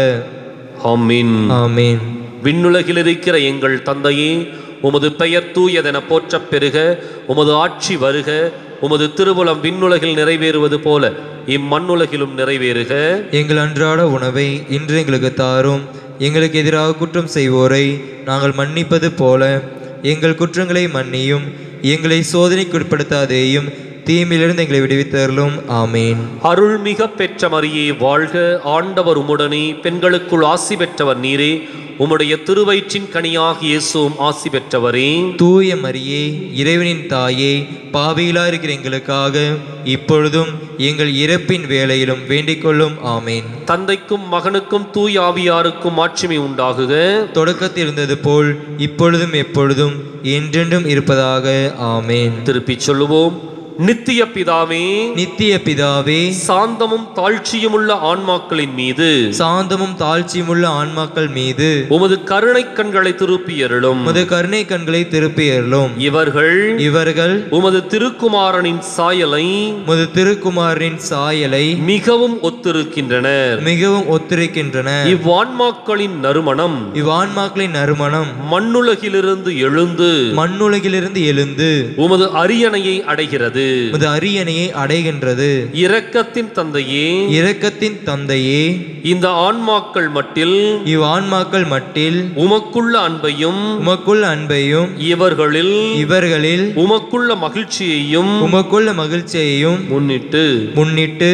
ஆமீன் ஆமீன் விண்ணுலகில் இருக்கிற எங்கள் தந்தையே உமது பெயர் தூயதென போற்றப் பெறுக உமது ஆட்சி வருக உமது திருவுளம் விண்ணுலகில் நிறைவேறுவது போல இம்மண்ணுலகிலும் நிறைவேறுக எங்கள் அன்றாட உணவை இன்று எங்களுக்கு தாரும் எங்களுக்கு எதிராக குற்றம் செய்வோரை நாங்கள் மன்னிப்பது போல எங்கள் குற்றங்களை மன்னியும் எங்களை சோதனைக்குட்படுத்தாதேயும் தீமையிலிருந்து எங்களை விடுவித்தருளும் ஆமீன் அருள்மிக பெற்ற மரியே வாழ்க ஆண்டவர் உம்முடனே பெண்களுக்குள் ஆசி பெற்றவர் நீரே உம்முடைய திருவயிற்றின் கனியாக இயேசுவும் ஆசி பெற்றவரே தூய மரியே இறைவனின் தாயே பாவிகளா இருக்கிற எங்களுக்காக இப்பொழுதும் எங்கள் இறப்பின் வேளையிலும் வேண்டிக் கொள்ளும் ஆமீன் தந்தைக்கும் மகனுக்கும் தூய் ஆவியாருக்கும் மாட்சிமை உண்டாகுக தொடக்கத்தில் இருந்தது போல் இப்பொழுதும் எப்பொழுதும் என்றென்றும் இருப்பதாக ஆமேன் திருப்பிச் சொல்லுவோம் நித்திய பிதாவே நித்திய பிதாவே சாந்தமும் தாழ்ச்சியும் உள்ள ஆன்மாக்களின் மீது சாந்தமும் தாழ்ச்சியுமுள்ள ஆன்மாக்கள் மீது உமது கருணை கண்களை திருப்பியருளும் உமது கருணை கண்களை திருப்பி அருளும் இவர்கள் இவர்கள் உமது திருக்குமாரனின் சாயலை உமது திருக்குமாரின் சாயலை மிகவும் ஒத்திருக்கின்றனர் மிகவும் ஒத்திருக்கின்றன இவ்வான்மாக்களின் நறுமணம் இவ்வான்மாக்களின் நறுமணம் மண்ணுலகிலிருந்து எழுந்து மண்ணுலகிலிருந்து எழுந்து உமது அரியணையை அடைகிறது உமது அரியணையை அடைகின்றது இரக்கத்தின் தந்தையே இரக்கத்தின் தந்தையே இந்த ஆன்மாக்கள் மட்டில் இவ்வான்மாக்கள் மட்டில் உமக்குள்ள அன்பையும் உமக்குள்ள அன்பையும் இவர்களில் இவர்களில் உமக்குள்ள மகிழ்ச்சியையும் உமக்குள்ள மகிழ்ச்சியையும் முன்னிட்டு முன்னிட்டு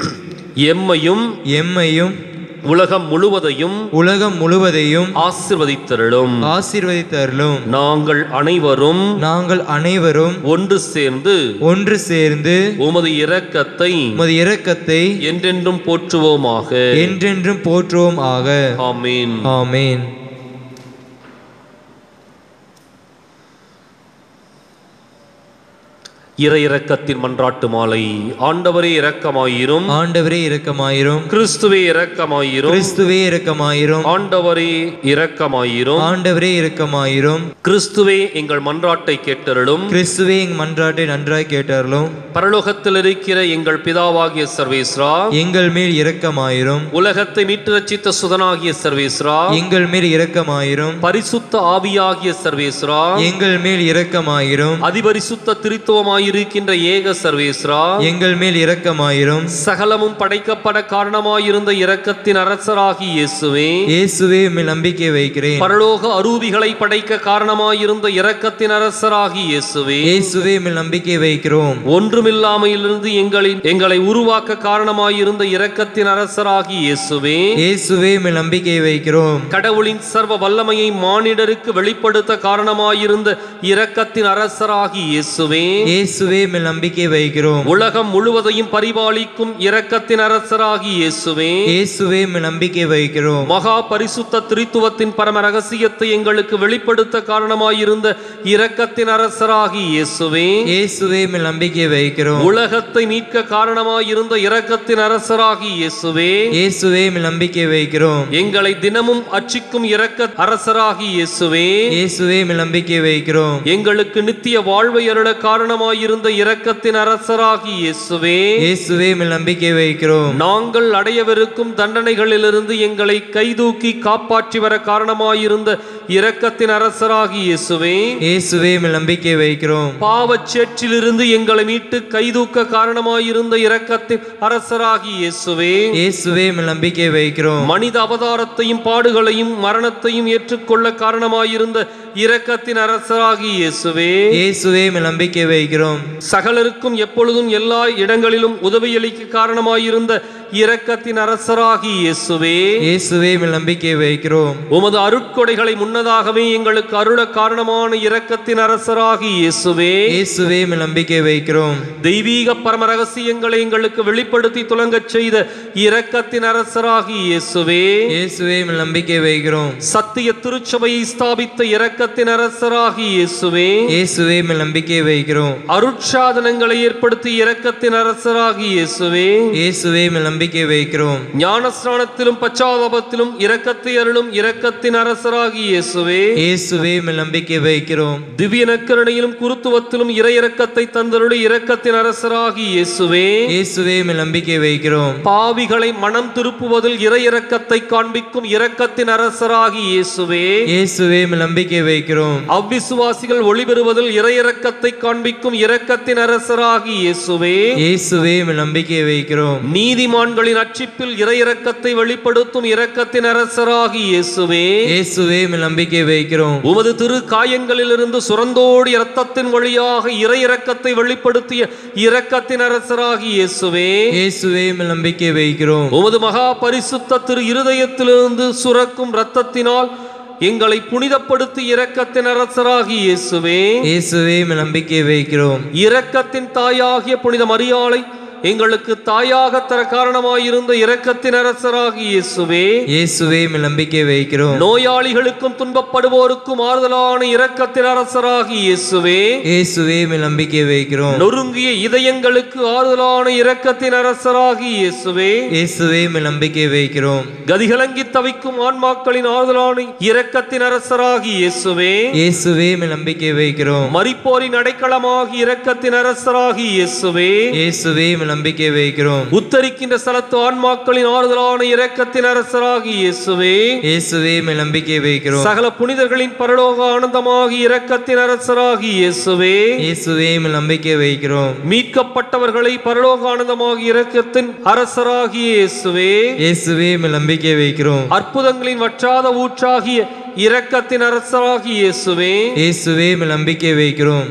எம்மையும் எம்மையும் உலகம் முழுவதையும் உலகம் முழுவதையும் ஆசிர்வதித்தருளும் ஆசீர்வதித்தருளும் நாங்கள் அனைவரும் நாங்கள் அனைவரும் ஒன்று சேர்ந்து ஒன்று சேர்ந்து உமது இரக்கத்தை உமது இரக்கத்தை என்றென்றும் போற்றுவோமாக என்றென்றும் போற்றுவோம் ஆக ஆமீன் ஆமேன் இறை இரக்கத்தின் மன்றாட்டு மாலை ஆண்டவரே இரக்கமாயிரும் ஆண்டவரே இரக்கமாயிரும் கிறிஸ்துவே இரக்கமாயிரும் கிறிஸ்துவே இரக்கமாயிரும் ஆண்டவரே இரக்கமாயிரும் ஆண்டவரே இரக்கமாயிரும் கிறிஸ்துவே எங்கள் மன்றாட்டை கேட்டருளும் கிறிஸ்துவே எங் மன்றாட்டை நன்றாய் கேட்டருளும் பரலோகத்தில் இருக்கிற எங்கள் பிதாவாகிய சர்வேஸ்ரா எங்கள் மேல் இரக்கமாயிரும் உலகத்தை மீட்டு ரச்சித்த சுதனாகிய சர்வேஸ்ரா எங்கள் மேல் இரக்கமாயிரும் பரிசுத்த ஆவியாகிய சர்வேஸ்ரா எங்கள் மேல் இரக்கமாயிரும் அதிபரிசுத்த திருத்துவமாயிருக்கின்ற ஏக சர்வேஸ்ரா எங்கள் மேல் இரக்கமாயிரும் சகலமும் படைக்கப்பட காரணமாயிருந்த இரக்கத்தின் அரசராகி இயேசுவே இயேசுவே உம்மில் நம்பிக்கை வைக்கிறேன் பரலோக அரூபிகளை படைக்க காரணமாயிருந்த இரக்கத்தின் அரசராகி இயேசுவே இயேசுவே உம்மில் நம்பிக்கை வைக்கிறோம் ஒன்றுமில்லாமையிலிருந்து எங்களின் எங்களை உருவாக்க காரணமாயிருந்த இரக்கத்தின் அரசராகி இயேசுவே இயேசுவே உம்மில் நம்பிக்கை வைக்கிறோம் கடவுளின் சர்வ வல்லமையை மானிடருக்கு வெளிப்படுத்த காரணமாயிருந்த இரக்கத்தின் அரசராகி இயேசுவே இயேசுவே உம்மில் நம்பிக்கை வைக்கிறோம் உலகம் முழுவதையும் பரிபாலிக்கும் இரக்கத்தின் அரசராகி இயேசுவே இயேசுவே உம்மில் நம்பிக்கை வைக்கிறோம் மகா பரிசுத்த திரித்துவத்தின் பரம ரகசியத்தை எங்களுக்கு வெளிப்படுத்த காரணமாயிருந்த இரக்கத்தின் அரசராகி இயேசுவே இயேசுவே உம்மில் நம்பிக்கை வைக்கிறோம் உலகத்தை மீட்க காரணமாயிருந்த இரக்கத்தின் அரசராகி இயேசுவே இயேசுவே உம்மில் நம்பிக்கை வைக்கிறோம் எங்களை தினமும் அச்சிக்கும் இரக்க அரசராகி இயேசுவே இயேசுவே உம்மில் நம்பிக்கை வைக்கிறோம் எங்களுக்கு நித்திய வாழ்வை அருள காரணமாயிருந்த இரக்கத்தின் அரசராகி இயேசுவே இயேசுவே உம்மில் நம்பிக்கை வைக்கிறோம் நாங்கள் அடையவிருக்கும் தண்டனைகளிலிருந்து எங்களை கைதூக்கி காப்பாற்றி வர காரணமாயிருந்த இரக்கத்தின் அரசராகி இயேசுவே இயேசுவே உம்மில் நம்பிக்கை வைக்கிறோம் பாவச்சேற்றிலிருந்து எங்களை மீட்டு கைதூக்க காரணமாயிருந்த இரக்கத்தின் அரசராகி இயேசுவே இயேசுவே உம்மில் நம்பிக்கை வைக்கிறோம் மனித அவதாரத்தையும் பாடுகளையும் மரணத்தையும் ஏற்றுக்கொள்ள காரணமாயிருந்த இரக்கத்தின் அரசராகி இயேசுவே இயேசுவே உம்மில் நம்பிக்கை வைக்கிறோம் சகலருக்கும் எப்பொழுதும் எல்லா இடங்களிலும் உதவியளிக்க காரணமாயிருந்த இரக்கத்தின் அரசராகி இயேசுவே இயேசுவே மேல் நம்பிக்கை வைக்கிறோம் உமது அருட்கொடைகளை முன்னதாகவே எங்களுக்கு அருள காரணமான இரக்கத்தின் அரசராகி இயேசுவே இயேசுவே மேல் நம்பிக்கை வைக்கிறோம் தெய்வீக பரம ரகசியங்களை எங்களுக்கு வெளிப்படுத்தி துலங்கச் செய்த இரக்கத்தின் அரசராகி இயேசுவே இயேசுவே மேல் நம்பிக்கை வைக்கிறோம் சத்திய திருச்சபையை ஸ்தாபித்த இரக்கத்தின் அரசராகி இயேசுவே இயேசுவே மேல் நம்பிக்கை வைக்கிறோம் அருட்சாதனங்களை ஏற்படுத்தி இரக்கத்தின் அரசராகி இயேசுவே இயேசுவே மேல் நம்பிக்கை வைக்கிறோம் ஞானஸ்நானத்திலும் பச்சாதாபத்திலும் இரக்கத்தை அருளும் இரக்கத்தின் அரசராகி இயேசுவே இயேசுவே மேல் நம்பிக்கை வைக்கிறோம் திவ்ய நற்கருணையிலும் குருத்துவத்திலும் இறை இரக்கத்தை தந்தருளி இரக்கத்தின் அரசராகி இயேசுவே இயேசுவே மேல் நம்பிக்கை வைக்கிறோம் பாவிகளை மனம் திருப்புவதில் இறை இரக்கத்தை காண்பிக்கும் இரக்கத்தின் அரசராகி இயேசுவே இயேசுவே மேல் நம்பிக்கை வைக்கிறோம் அவ்விசுவாசிகள் ஒளிபெறுவதில் இறை இரக்கத்தை காண்பிக்கும் இரக்கத்தின் அரசராகி இயேசுவே இயேசுவே மேல் நம்பிக்கை வைக்கிறோம் நீதிமான்களின் அச்சிப்பில் இறை இரக்கத்தை வெளிப்படுத்தும் இரக்கத்தின் அரசராகி இயேசுவே இயேசுவே மேல் நம்பிக்கை வைக்கிறோம் உமது திரு காயங்களிலிருந்து சுரந்தோடி இரத்தத்தின் வழியாக இறை இரக்கத்தை வெளிப்படுத்திய இரக்கத்தின் அரசராகி இயேசுவே இயேசுவே மேல் நம்பிக்கை வைக்கிறோம் உமது மகா பரிசுத்த திரு இருதயத்திலிருந்து சுரக்கும் இரத்தத்தினால் எங்களை புனிதப்படுத்தி இரக்கத்தின் அரசராகி இயேசுவே இயேசுவே மேல் நம்பிக்கை வைக்கிறோம் இரக்கத்தின் தாயாகிய புனித மரியாளை எங்களுக்கு தாயாக தர காரணமாயிருந்த இரக்கத்தின் அரசராகி இயேசுவே இயேசுவே மேல் நம்பிக்கை வைக்கிறோம் நோயாளிகளுக்கும் துன்பப்படுவோருக்கும் ஆறுதலான இரக்கத்தின் அரசராகி இயேசுவே இயேசுவே மேல் நம்பிக்கை வைக்கிறோம் நொறுங்கிய இதயங்களுக்கு ஆறுதலான இரக்கத்தின் அரசராகி இயேசுவே இயேசுவே மேல் நம்பிக்கை வைக்கிறோம் கதிகலங்கி தவிக்கும் ஆன்மாக்களின் ஆறுதலான இரக்கத்தின் அரசராகி இயேசுவே இயேசுவே மேல் நம்பிக்கை வைக்கிறோம் மரிப்போரின் அடைக்கலமாகி இரக்கத்தின் அரசராகி இயேசுவே இயேசுவே மேல் நம்பிக்கை வைக்கிறோம் உத்தரிக்கின்ற ஸ்தலத்து ஆன்மாக்களின் ஆறுதலான இரக்கத்தின் அரசராகி இயேசுவே இயேசுவே மேல் நம்பிக்கை வைக்கிறோம் சகல புனிதர்களின் பரலோக ஆனந்தமாகி இரக்கத்தின் அரசராகி இயேசுவே இயேசுவே மேல் நம்பிக்கை வைக்கிறோம் மீட்கப்பட்டவர்களை பரலோக ஆனந்தமாகி இரக்கத்தின் அரசராகிய இயேசுவே இயேசுவே மேல் நம்பிக்கை வைக்கிறோம் அற்புதங்களின் வற்றாத ஊற்றாகிய இரக்கத்தின் அரசராகிய இயேசுவே இயேசுவே மேல் நம்பிக்கை வைக்கிறோம்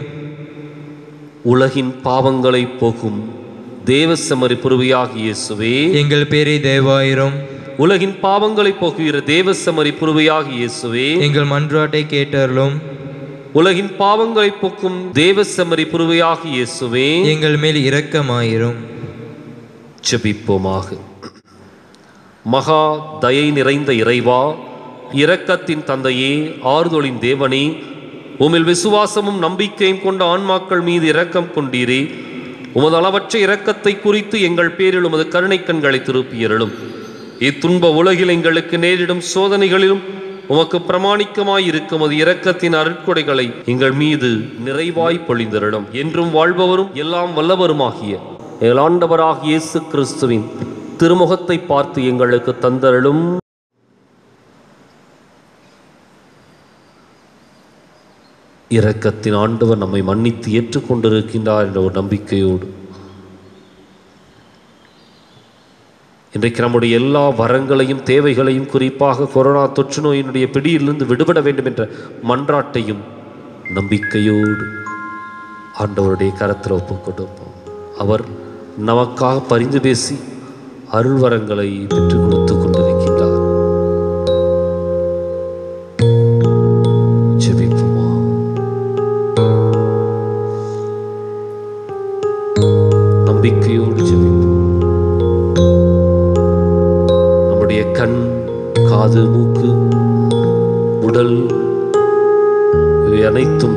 உலகின் பாவங்களை போகும் தேவசமரி புருவையாகிய இயேசுவே எங்கள் பேரை தேவாயிரம் உலகின் பாவங்களை போக்குகிற தேவசமரி புருவையாகிய இயேசுவே எங்கள் மன்றாட்டை கேட்டருளும் உலகின் பாவங்களை போக்கும் தேவசமரி புருவையாகிய இயேசுவே எங்கள் மேல் இரக்கமாயிரும் ஜெபிப்போமாக மகா தயை நிறைந்த இறைவா இரக்கத்தின் தந்தையே ஆறுதலின் தேவனே உமில் விசுவாசமும் நம்பிக்கையும் கொண்ட ஆன்மாக்கள் மீது இரக்கம் கொண்டீரே உமது அளவற்ற இரக்கத்தை குறித்து எங்கள் பேரில் உமது கருணை கண்களை திருப்பியருளும் இத்துன்ப உலகில் எங்களுக்கு நேரிடும் சோதனைகளிலும் உமக்கு பிரமாணிக்கமாய் இருக்கும் அது இரக்கத்தின் அருட்கொடைகளை எங்கள் மீது நிறைவாய் பொழிந்தருளும் என்றும் வாழ்பவரும் எல்லாம் வல்லவருமாகிய எங்கள் ஆண்டவராகிய இயேசு கிறிஸ்துவின் திருமுகத்தை பார்த்து எங்களுக்கு தந்தருளும் இரக்கத்தின் ஆண்டவர் நம்மை மன்னித்து ஏற்றுக்கொண்டிருக்கின்றார் என்ற ஒரு நம்பிக்கையோடு இன்றைக்கு நம்முடைய எல்லா வரங்களையும் தேவைகளையும் குறிப்பாக கொரோனா தொற்று நோயினுடைய பிடியிலிருந்து விடுபட வேண்டும் என்ற மன்றாட்டையும் நம்பிக்கையோடு ஆண்டவருடைய கரத்தில் ஒப்புக் கொடுப்போம் அவர் நமக்காக பரிந்து பேசி அருள் வரங்களை பெற்றுக் கொடுத்து கொண்டிருக்கின்றார் ஜெபிப்போமா நம்பிக்கையோடு ஜெபிப்போம் நம்முடைய கண் காது மூக்கு உடல் இவை அனைத்தும்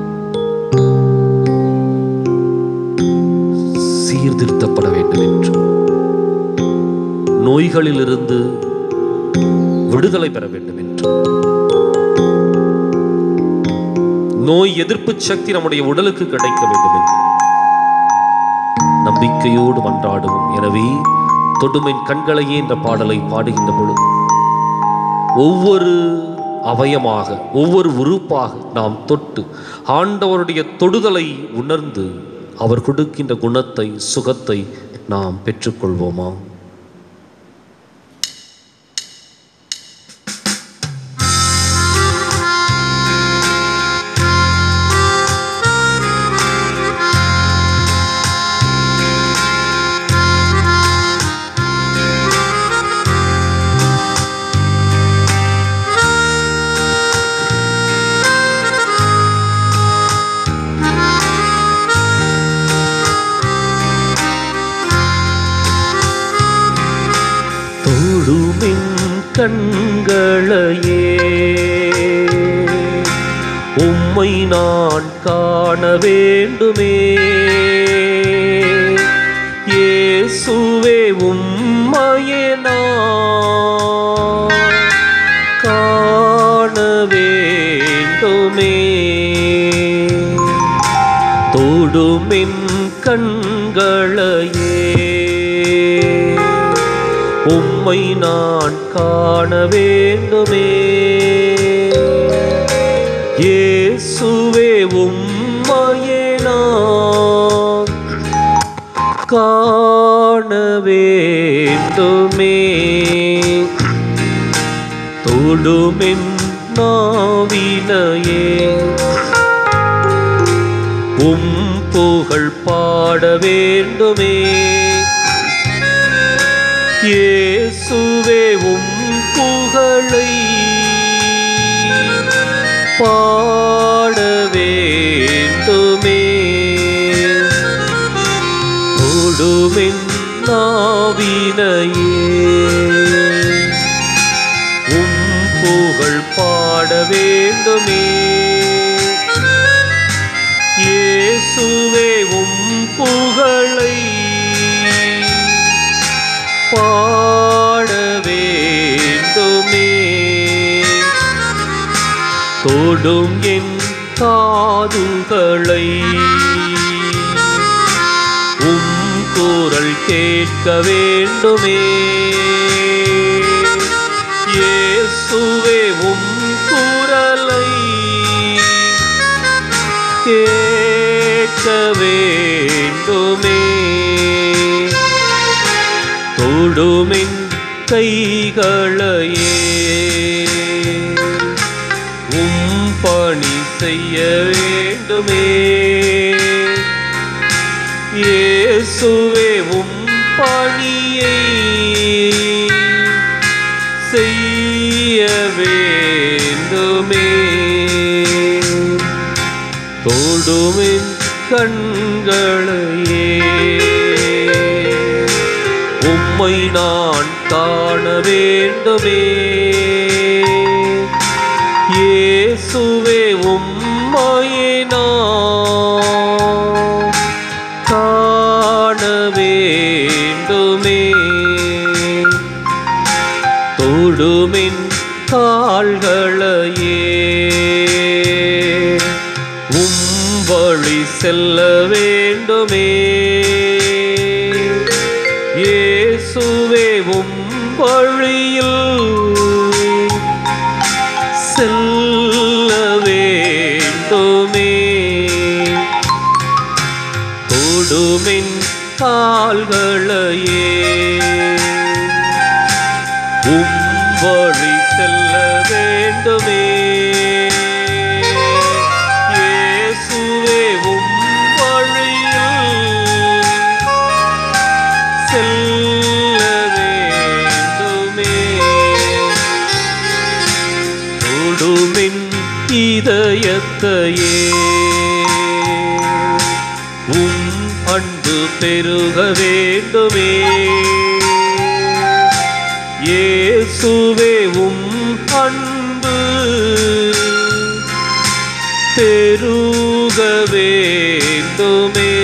சீர்திருத்தப்பட வேண்டும் என்று நோய்களிலிருந்து விடுதலை பெற வேண்டும் என்று நோய் எதிர்ப்பு சக்தி நம்முடைய உடலுக்கு கிடைக்க வேண்டும் என்று நம்பிக்கையோடு மன்றாடுவோம் எனவே தொடுமின் கண்களையே என்ற பாடலை பாடுகின்ற பொழுது ஒவ்வொரு அவயமாக ஒவ்வொரு உறுப்பாக நாம் தொட்டு ஆண்டவருடைய தொடுதலை உணர்ந்து அவர் கொடுக்கின்ற குணத்தை சுகத்தை நாம் பெற்றுக்கொள்வோமா தொடுமின் கண்களையே உம்மை நான் காண வேண்டுமே இயேசுவே உம்மையே நான் காண வேண்டுமே தொடுமின் கண்களையே உம்மை நான் காண வேண்டுமே இயேசுவே உம்மையே நான் காண வேண்டுமே தொடுமின் நாவினையே உம் புகழ் பாட வேண்டுமே இயேசுவே உம் புகழை பாட வேண்டுமே தொடுமின் நாவினையே உம் புகழ் பாட வேண்டுமே இயேசுவே உம் புகழை பாட வேண்டுமே தொடும் என் காதுகளை உம் குரல் கேட்க வேண்டுமே இயேசுவே உம் குரலை கேட்க வேண்டுமே தொடுமின் கைகளையே உம் பணி செய்ய வேண்டுமே இயேசுவே உம் பணியை செய்ய வேண்டுமே தொடுமின் கண்களையே உம்மை நான் காண வேண்டுமே இயேசுவே உம்மையே நான் காண வேண்டுமே தொடுமின் கால்களையே உம் வழி செல்ல வேண்டுமே இயேசுவே உம் வழியில் செல்ல வேண்டுமே தொடுமின் கால்களையே உம் வழி செல்ல வேண்டுமே இயேசுவே உம் வழியில் செல்ல வேண்டுமே தொடுமின் இதயத்தையே உம் அன்பு பெருக வேண்டுமே இயேசுவே உம் அன்பு பெருக வேண்டுமே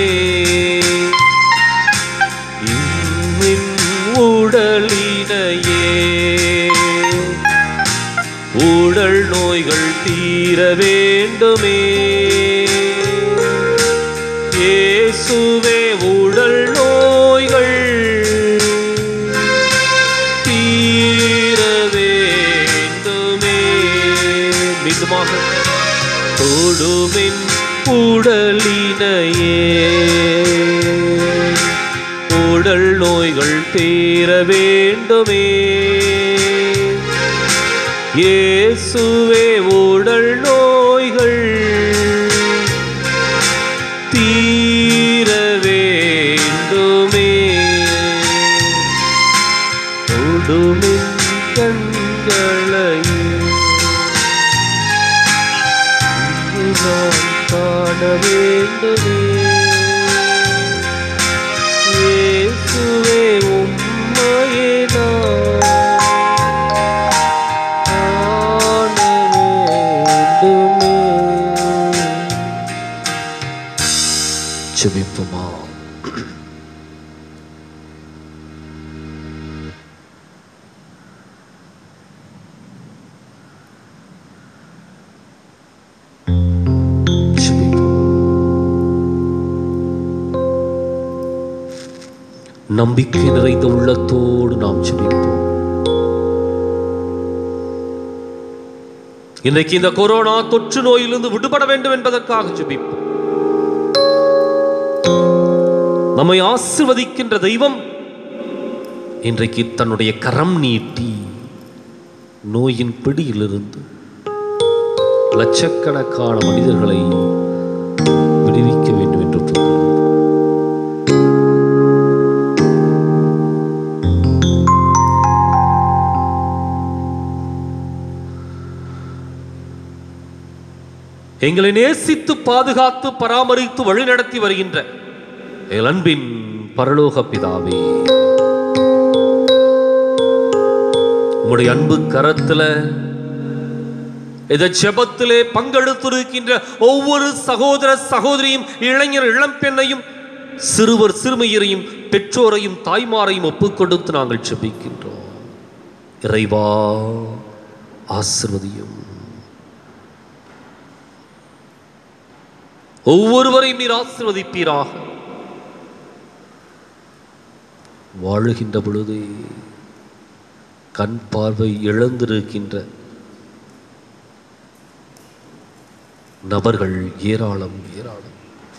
இன்னின் உடலினையே உடல் நோய்கள் தீர வேண்டுமே இயேசுவே உடல் நோய்கள் தீர வேண்டுமே மீண்டுமாக தொடுமின் உடலினையே உடல் நோய்கள் தீர வேண்டுமே இயேசுவே உடல் நோய்கள் தீர வேண்டுமே தொடுமின் கண்களையே நான் காண வேண்டுமே இயேசுவே உம்மையே நான் நம்பிக்கை நிறைந்த உள்ளத்தோடு நாம் ஜெபிப்போம் இன்றைக்கு இந்த கொரோனா தொற்று நோயிலிருந்து விடுபட வேண்டும் என்பதற்காக ஜெபிப்போம் நம்மை ஆசிர்வதிக்கின்ற தெய்வம் இன்றைக்கு தன்னுடைய கரம் நீட்டி நோயின் பிடியிலிருந்து லட்சக்கணக்கான மனிதர்களை விடுவிக்க வேண்டும் என்று போகிறோம் எங்களை நேசித்து பாதுகாத்து பராமரித்து வழிநடத்தி வருகின்ற எங்கள் அன்பின் பரலோக பிதாவே உம்முடைய அன்பு கரத்துல இந்த ஜெபத்திலே பங்கெடுத்திருக்கின்ற ஒவ்வொரு சகோதர சகோதரியும் இளைஞர் இளம்பெண்ணையும் சிறுவர் சிறுமியரையும் பெற்றோரையும் தாய்மாரையும் ஒப்புக் கொடுத்து நாங்கள் ஜெபிக்கின்றோம் இறைவா ஆசிர்வதியும் ஒவ்வொருவரையும் நீர் ஆசிர்வதிப்பீராக வாழுகின்ற பொழுதே கண் பார்வை இழந்திருக்கின்ற நபர்கள் ஏராளம் ஏராளம்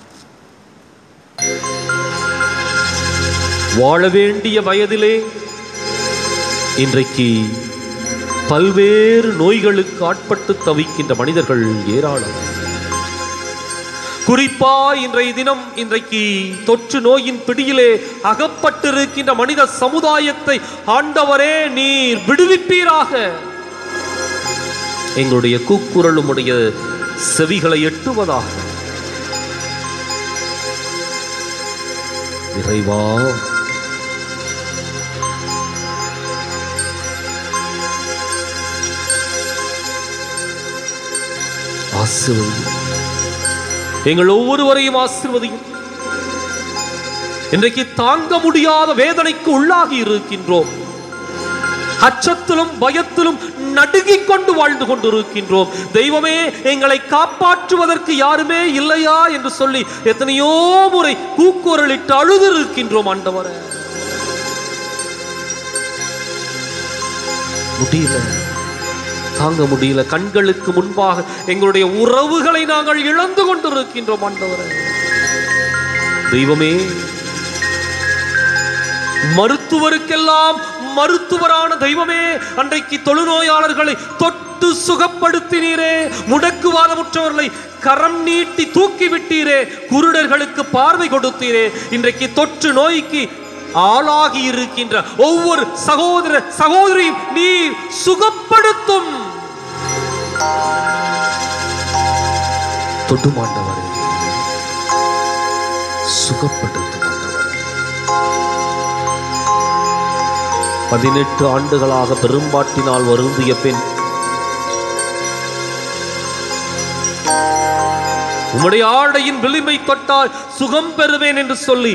வாழ வேண்டிய வயதிலே இன்றைக்கு பல்வேறு நோய்களுக்கு ஆட்பட்டு தவிக்கின்ற மனிதர்கள் ஏராளம் குறிப்பா இன்றைய தினம் இன்றைக்கு தொற்று நோயின் பிடியிலே அகப்பட்டிருக்கின்ற மனித சமுதாயத்தை ஆண்டவரே நீர் விடுவிப்பீராக எங்களுடைய கூக்குரல் உம்முடைய செவிகளை எட்டுவதாக இறைவா ஆசிர்வதியும் எங்கள் ஒவ்வொருவரையும் ஆசிர்வதியும் இன்றைக்கு தாங்க முடியாத வேதனைக்கு உள்ளாகி இருக்கின்றோம் அச்சத்திலும் பயத்திலும் நடுங்கிக் கொண்டு வாழ்ந்து கொண்டிருக்கின்றோம் தெய்வமே எங்களை காப்பாற்றுவதற்கு யாருமே இல்லையா என்று சொல்லி எத்தனையோ முறை கூக்குரலிட்டு அழுது இருக்கின்றோம் ஆண்டவரே முடியல தாங்க முடியல கண்களுக்கு முன்பாக எங்களுடைய உறவுகளை நாங்கள் இழந்து கொண்டிருக்கின்றோம் ஆண்டவரே தெய்வமே மருத்துவருக்கெல்லாம் மருத்துவரான தெய்வமே அன்றைக்கு தொழுநோயாளர்களை தொட்டு சுகப்படுத்தினீரே முடக்குவாதமுற்றவர்களை கரம் நீட்டி தூக்கி விட்டீரே குருடர்களுக்கு பார்வை கொடுத்தீரே இன்றைக்கு தொற்று நோய்க்கு ஆளாகி இருக்கின்ற ஒவ்வொரு சகோதர சகோதரியும் நீர் சுகப்படுத்தும் தொட்டுமாண்டவரே சுகப்படுத்தும் ஆண்டவரே பதினெட்டு ஆண்டுகளாக பெரும்பாட்டினால் வருந்திய பெண் உம்முடைய ஆடையின் விளிம்பை தொட்டால் சுகம் பெறுவேன் என்று சொல்லி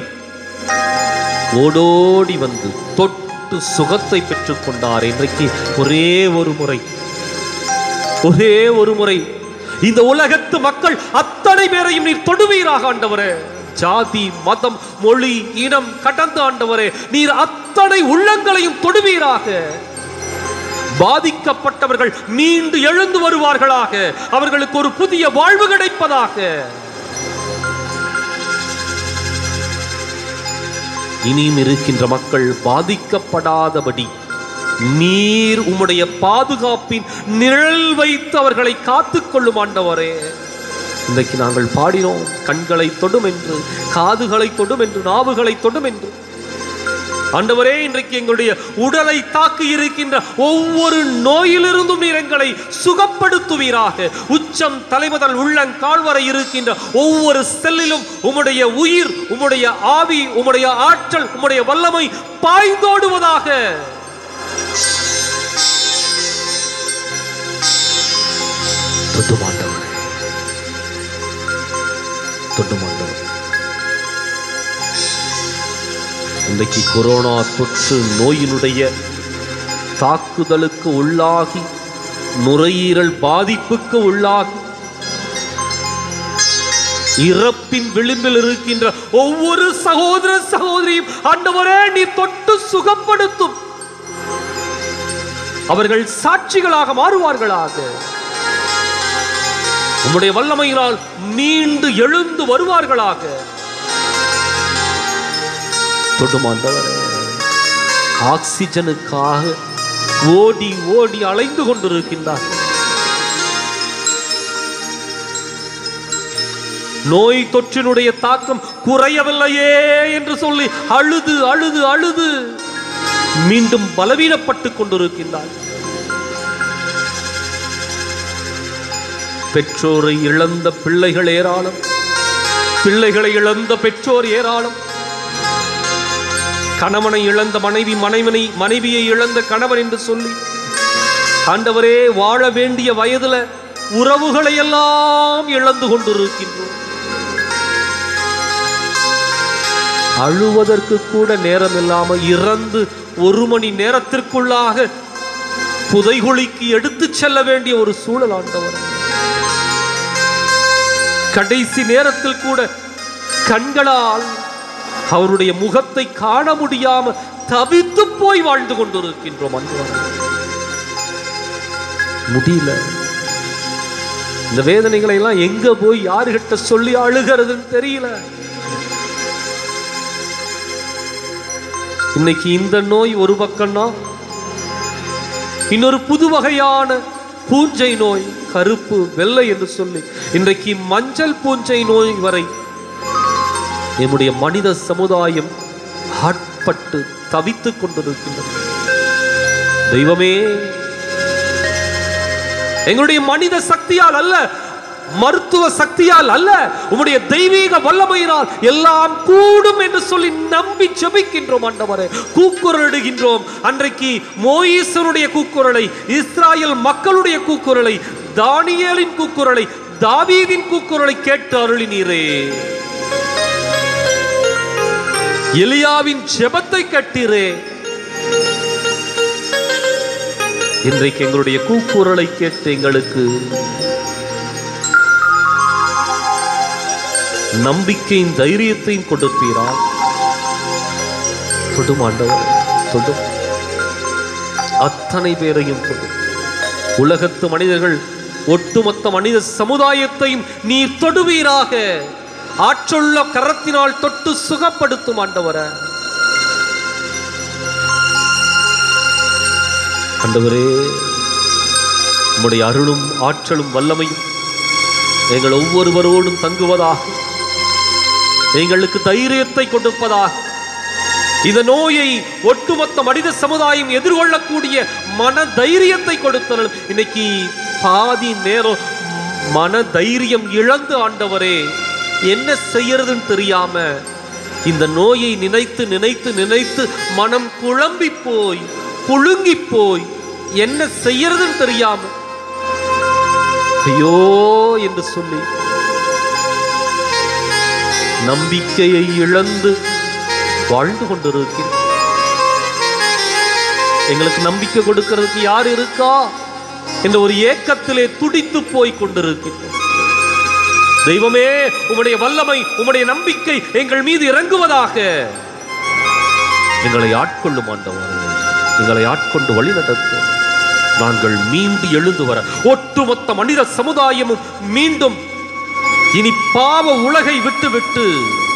ஓடோடி வந்து தொட்டு சுகத்தை பெற்றுக் கொண்டார் இன்றைக்கு ஒரே ஒரு முறை ஒரே ஒரு முறை இந்த உலகத்து மக்கள் அத்தனை பேரையும் நீர் தொடுவீராக ஆண்டவரே ஜாதி மதம் மொழி இனம் கடந்த ஆண்டவரே நீர் அத்தனை உள்ளங்களையும் தொடுவீராக பாதிக்கப்பட்டவர்கள் மீண்டு எழுந்து வருவார்களாக அவர்களுக்கு ஒரு புதிய வாழ்வு கிடைப்பதாக இனியும் இருக்கின்ற மக்கள் பாதிக்கப்படாதபடி நீர் உம்முடைய பாதுகாப்பின் நிழல் வைத்து அவர்களை காத்துக்கொள்ளும் ஆண்டவரே இன்றைக்கு நாங்கள் பாடினோம் கண்களை தொடும் என்று காதுகளை தொடும் என்று நாவுகளை தொடும் என்று ஆண்டவரே இன்றைக்கு எங்களுடைய உடலை தாக்கி இருக்கின்ற ஒவ்வொரு நோயிலிருந்தும் நீர் எங்களை சுகப்படுத்துவீராக உச்சம் தலைமுதல் உள்ளங்கால் வரை இருக்கின்ற ஒவ்வொரு செல்லிலும் உம்முடைய உயிர் உம்முடைய ஆவி உம்முடைய ஆற்றல் உம்முடைய வல்லமை பாய்ந்தோடுவதாக தொட்டுமாண்டவர் தொட்டுமாண்டவர் இன்றைக்கு கொரோனா தொற்று நோயினுடைய தாக்குதலுக்கு உள்ளாகி நுரையீரல் பாதிப்புக்கு உள்ளாகி இறப்பின் விளிம்பில் இருக்கின்ற ஒவ்வொரு சகோதர சகோதரியும் ஆண்டவரே நீ தொட்டு சுகப்படுத்தும் அவர்கள் சாட்சிகளாக மாறுவார்களாக உம்முடைய வல்லமையினால் மீண்டு எழுந்து வருவார்களாக தொடுமாண்டவரே ஆக்சிஜனுக்காக ஓடி ஓடி அலைந்து கொண்டிருக்கின்றார் நோய் தொற்றினுடைய தாக்கம் குறையவில்லையே என்று சொல்லி அழுது அழுது அழுது மீண்டும் பலவீனப்பட்டு கொண்டிருக்கின்றார் பெற்றோரை இழந்த பிள்ளைகள் ஏராளம் பிள்ளைகளை இழந்த பெற்றோர் ஏராளம் கணவனை இழந்த மனைவி மனைவனை மனைவியை இழந்த கணவன் என்று சொல்லி ஆண்டவரே வாழ வேண்டிய வயதுல உறவுகளை எல்லாம் இழந்து கொண்டிருக்கின்றோம் அழுவதற்கு கூட நேரம் இல்லாம இறந்து ஒரு மணி நேரத்திற்குள்ளாக புதைகுழிக்கு எடுத்துச் செல்ல வேண்டிய ஒரு சூழல் ஆண்டவர் கடைசி நேரத்தில் கூட கண்களால் அவருடைய முகத்தை காண முடியாம தவித்து போய் வாழ்ந்து கொண்டிருக்கின்றோம் அன்பு முடியல இந்த வேதனைகளை எல்லாம் எங்க போய் யாருகிட்ட சொல்லி அழுகிறதுன்னு தெரியல இன்னைக்கு இந்த நோய் ஒரு பக்கம்னா இன்னொரு புது வகையான பூஞ்சை நோய் கருப்பு வெள்ளை என்று சொல்லி இன்றைக்கு மஞ்சள் பூஞ்சை நோய் வரை நம்முடைய மனித சமுதாயம் ஆட்பட்டு தவித்துக் கொண்டிருக்கின்றது தெய்வமே எங்களுடைய மனித சக்தியால் அல்ல மருத்துவ சக்தியால் அல்ல உம்முடைய தெய்வீக வல்லமையினால் எல்லாம் கூடும் என்று சொல்லி நம்பி ஜெபிக்கின்றோம் ஆண்டவரே கூக்குரலிடுகின்றோம் அன்றைக்கு மோயிசனுடைய கூக்குரலை இஸ்ராயல் மக்களுடைய கூக்குரலை தானியேலின் கூக்குரலை தாவீதின் கூக்குரலை கேட்டு அருளினீரே எலியாவின் ஜெபத்தை கட்டீரே இன்றைக்கு எங்களுடைய கூக்குரலை கேட்டு எங்களுக்கு நம்பிக்கையின் தைரியத்தையும் கொடுப்பீரா தொடும் ஆண்டவர் தொடும் அத்தனை பேரையும் தொடும் உலகத்து மனிதர்கள் ஒட்டுமொத்த மனித சமுதாயத்தையும் நீர் தொடுவீராக ஆற்றுள்ள கரத்தினால் தொட்டு சுகப்படுத்தும் ஆண்டவர ஆண்டவரே உம்முடைய அருளும் ஆற்றலும் வல்லமையும் எங்கள் ஒவ்வொருவரோடும் தங்குவதாக எங்களுக்கு தைரியத்தை கொடுப்பதாக இந்த நோயை ஒட்டுமொத்த மனித சமுதாயம் எதிர்கொள்ளக்கூடிய மன தைரியத்தை கொடுத்தனர் இன்னைக்கு பாதி நேரம் மன தைரியம் இழந்து ஆண்டவரே என்ன செய்யறதுன்னு தெரியாம இந்த நோயை நினைத்து நினைத்து நினைத்து மனம் குழம்பி போய் புழுங்கி போய் என்ன செய்யறதுன்னு தெரியாம ஐயோ என்று சொல்லி நம்பிக்கையை இழந்து வாழ்ந்து கொண்டிருக்கிறேன் எங்களுக்கு நம்பிக்கை கொடுக்கிறதுக்கு யார் இருக்கா என்ற ஒரு ஏக்கத்திலே துடித்து போய் கொண்டிருக்கின்றோம் தெய்வமே உம்முடைய வல்லமை உம்முடைய நம்பிக்கை எங்கள் மீது இறங்குவதாக எங்களை ஆட்கொள்ளும் ஆண்டவரே எங்களை ஆட்கொண்டு வழி நடத்தும் நாங்கள் மீண்டு எழுந்து வர ஒட்டுமொத்த மனித சமுதாயமும் மீண்டும் இனி பாவ உலகை விட்டு விட்டு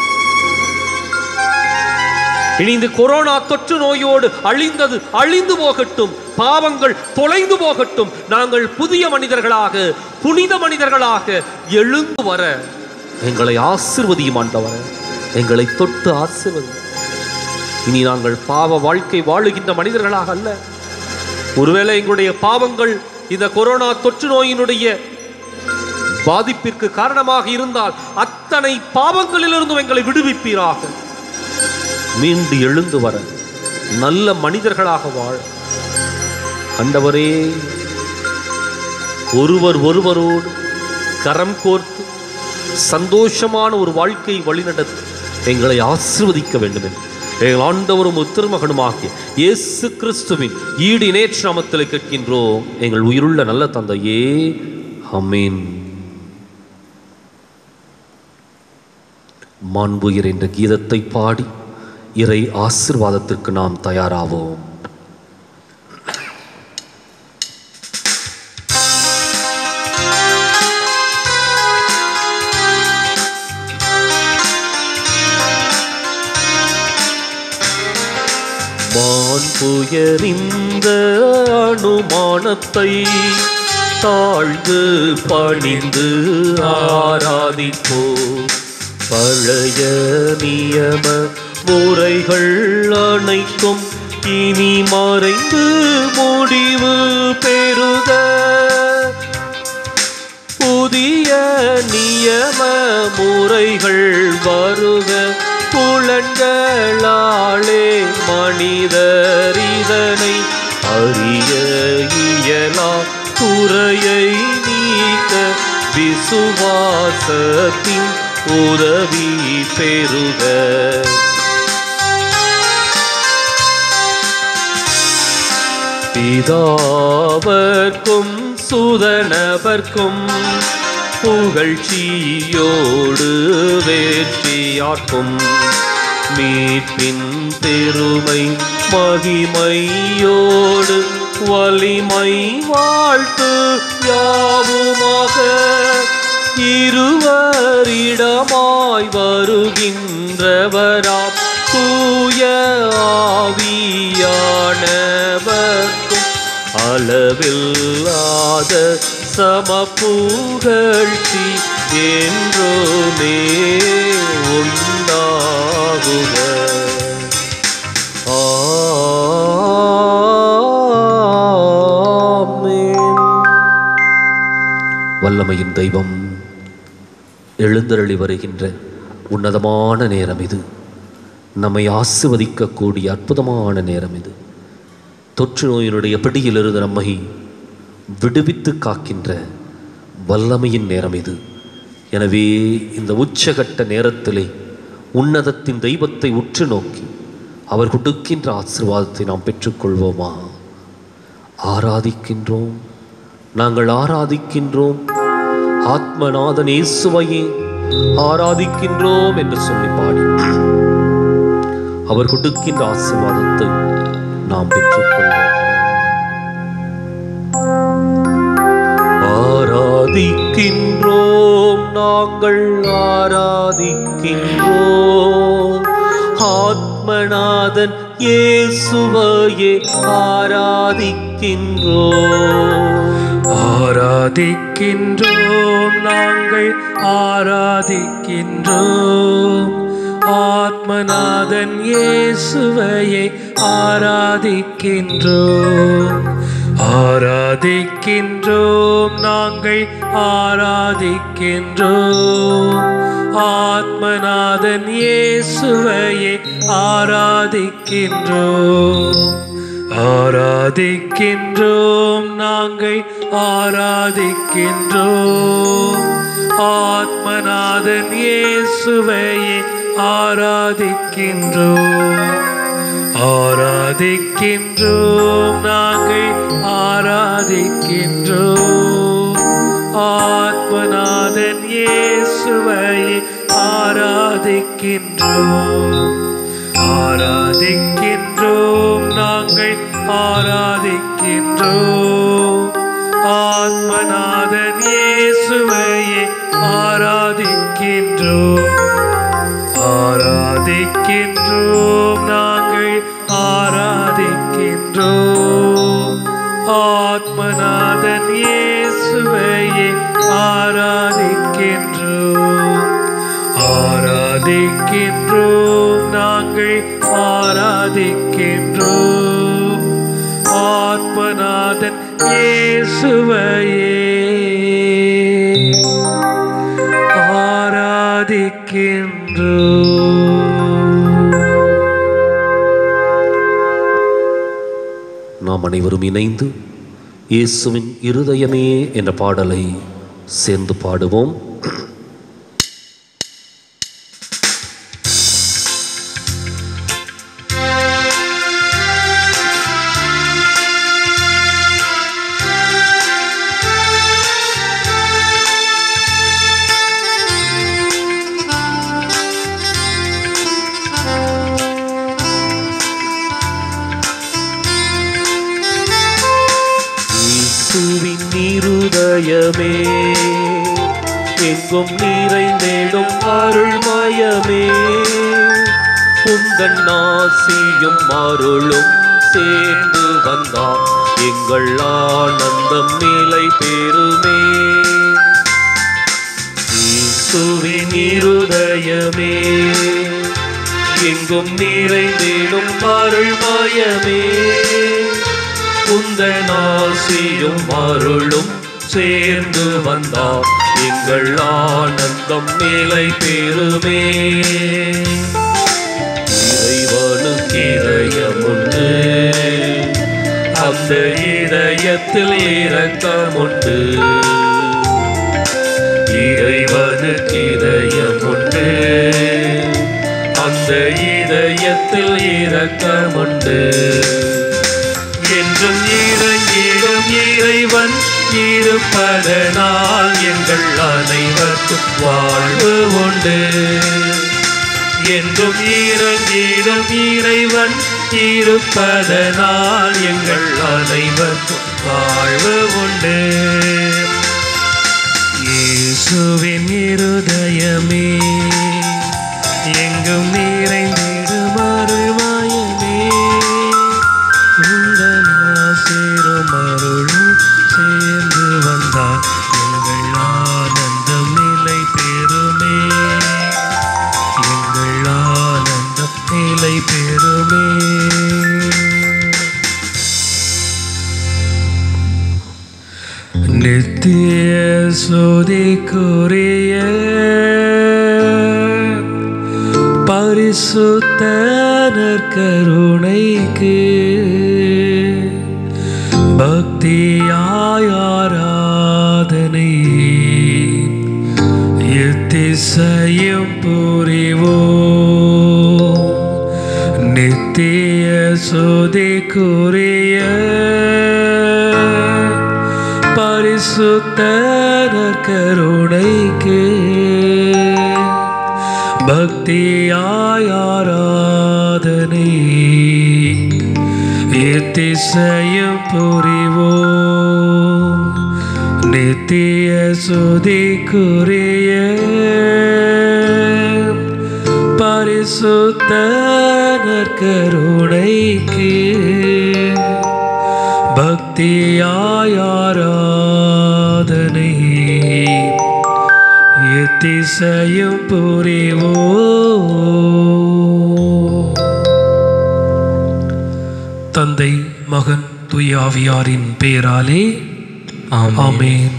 இனி இந்த கொரோனா தொற்று நோயோடு அழிந்தது அழிந்து போகட்டும் பாவங்கள் தொலைந்து போகட்டும் நாங்கள் புதிய மனிதர்களாக புனித மனிதர்களாக எழுந்து வர எங்களை ஆசிர்வதியும் ஆண்டவர எங்களை தொட்டு ஆசிர்வதி இனி நாங்கள் பாவ வாழ்க்கை வாழுகின்ற மனிதர்களாக அல்ல ஒருவேளை எங்களுடைய பாவங்கள் இந்த கொரோனா தொற்று நோயினுடைய பாதிப்பிற்கு காரணமாக இருந்தால் அத்தனை பாவங்களிலிருந்தும் எங்களை விடுவிப்பீராக மீண்டு எழுந்து வர நல்ல மனிதர்களாக வாழ அண்டவரே ஒருவர் ஒருவரோடு கரம் கோர்த்து சந்தோஷமான ஒரு வாழ்க்கை வழிநடத்த எங்களை ஆசிர்வதிக்க வேண்டும் என்று எங்கள் ஆண்டவரும் திருமகனுமாகிய இயேசு கிறிஸ்துவின் ஈடு இணையற்ற நாமத்தில் கேட்கின்றோம் எங்கள் உயிருள்ள நல்ல தந்தையே அமீன் மாண்புயர் என்ற கீதத்தை பாடி இறை ஆசிர்வாதத்திற்கு நாம் தயாராவோம் மாண்புயரிந்த அனுமானத்தை தாழ்ந்து பணிந்து ஆராதிப்போ பழைய நியம முறைகள் அனைத்தும் இனி மறைந்து முடிவு பெறுக புதிய நியம முறைகள் வருக புலன்களாலே மனிதர் இதனை அறிய இயலா குறையை நீக்க விசுவாசத்தின் உதவி பெறுக பிதாவர்க்கும் சுதனவர்க்கும் புகழ்ச்சியோடு வேற்றியாட்டும் மீட்பின் பெருமை மகிமையோடு வலிமை வாழ்த்து யாவுமாக இருவரிடமாய் வருகின்றவராம் தூய ஆவியானவர்க்கும் அளவில்லாத சமப்புகழ்ச்சி என்றுமே உண்டாகுக ஆமென். வல்லமையின் தெய்வம் எழுந்தருளி வருகின்ற உன்னதமான நேரம் இது நம்மை ஆசிர்வதிக்கக்கூடிய அற்புதமான நேரம் இது தொற்று நோயினுடைய பிடியிலிருந்து நம்மை விடுவித்து காக்கின்ற வல்லமையின் நேரம் இது எனவே இந்த உச்சகட்ட நேரத்திலே உன்னதத்தின் தெய்வத்தை உற்று நோக்கி அவர் கொடுக்கின்ற ஆசீர்வாதத்தை நாம் பெற்றுக்கொள்வோமா ஆராதிக்கின்றோம் நாங்கள் ஆராதிக்கின்றோம் ஆத்மநாதன் இயேசுவையே ஆராதிக்கின்றோம் என்று சொல்லி பாடி அவர் கொடுக்கின்ற ஆசீர்வாதத்தை நாம் பெற்றுக்கொள்வோம் ஆராதிக்கின்றோம் நாங்கள் ஆராதிக்கின்றோம் ஆத்மநாதன் இயேசுவையே ஆராதிக்கின்றோம் ஆராதிக்கின்றோம் நாங்கள் ஆராதிக்கின்றோம் ஆத்மநாதன் இயேசுவையை ஆராதிக்கின்றோம் ஆராதிக்கின்றோம் நாங்கள் ஆராதிக்கின்றோம் ஆத்மநாதன் இயேசுவையை ஆராதிக்கின்றோம் ஆராதிக்கின்றோம் நாங்கள் ஆராதிக்கின்றோம் ஆத்மநாதன் இயேசுவையே ஆராதிக்கின்றோம் ஆராதிக்கின்றோம் நாங்கள் ஆராதிக்கின்றோம் ஆத்மநாதன் இயேசுவையே ஆராதிக்கின்றோம் ஆராதிக்கின்றோம் நாங்கள் ஆராதிக்கின்றோம் ஆத்மநாதன் இயேசுவையே ஆராதிக்கின்றோம் ஆராதிக்கின்றோம் நாங்கள் ஆராதிக்கின்றோம் ஆத்மநாதன் இயேசுவையே ஆராதிக்கின்றோம் ஆராதிக்கின்றோம் நாங்கள் ஆராதிக்கின்றோம் ஆத்மநாதன் இயேசுவையே ஆராதிக்கின்றோம் நாம் அனைவரும் இணைந்து இயேசுவின் இருதயமே என்ற பாடலை சேர்ந்து பாடுவோம் ஆ இயேசுவின் நீருதயமே எங்கும் நிறைந்தேடும் அருள்மயமே உந்தன் நாசியும் அருளும் சேர்ந்து வந்தார் எங்கள் ஆனந்தம் நிலை பெறுமே இயேசுவின் இருதயமே எங்கும் நிறைந்திடும் அருள்மயமே உந்தன் ஆசியும் அருளும் சேர்ந்து வந்தார் எங்கள் ஆனந்தம் நிலை பெறுமே இறைவனுக்கு இதயம் உண்டு அந்த இதயத்தில் இரக்கம் உண்டு இறைவனுக்கு இதயம் உண்டு அந்த இதயத்தில் இரக்கம் உண்டு என்றும் இறங்கிடும் இறைவன் இருப்பதனால் எங்கள் அனைவருக்கும் வாழ்வு உண்டு என்றும் இறங்கிடும் இறைவன் இருப்பதனால் எங்கள் அனைவருக்கும் வாழ்வு உண்டு இயேசுவின் இருதயமே எங்கும் நிறைந்திடும் அருள்மாயமே உங்கள் ஆசிரும் அருளும் சேர்ந்து வந்தால் எங்கள் ஆனந்தம் நிலை பெறுமே எங்கள் ஆனந்தம் நிலை பெறுமே நித்திய சோதிக்குரிய பரிசுத்த நற்கருணைக்கு பக்தியாய் ஆராதனை எத்திசையும் புரிவோ நித்திய சோதிக்குரிய பரிசுத்த நற்கருணைக்கு பக்தியாய் ஆராதனை எத்திசையும் புரிவோ நித்திய சுதிக்குரிய பரிசுத்த நற்கருணைக்கு பக்தியாய் ஆராதனை எத்திசையும் புரிவோ தந்தை மகன் தூயாவியாரின் பெயராலே ஆமென். ஆமென்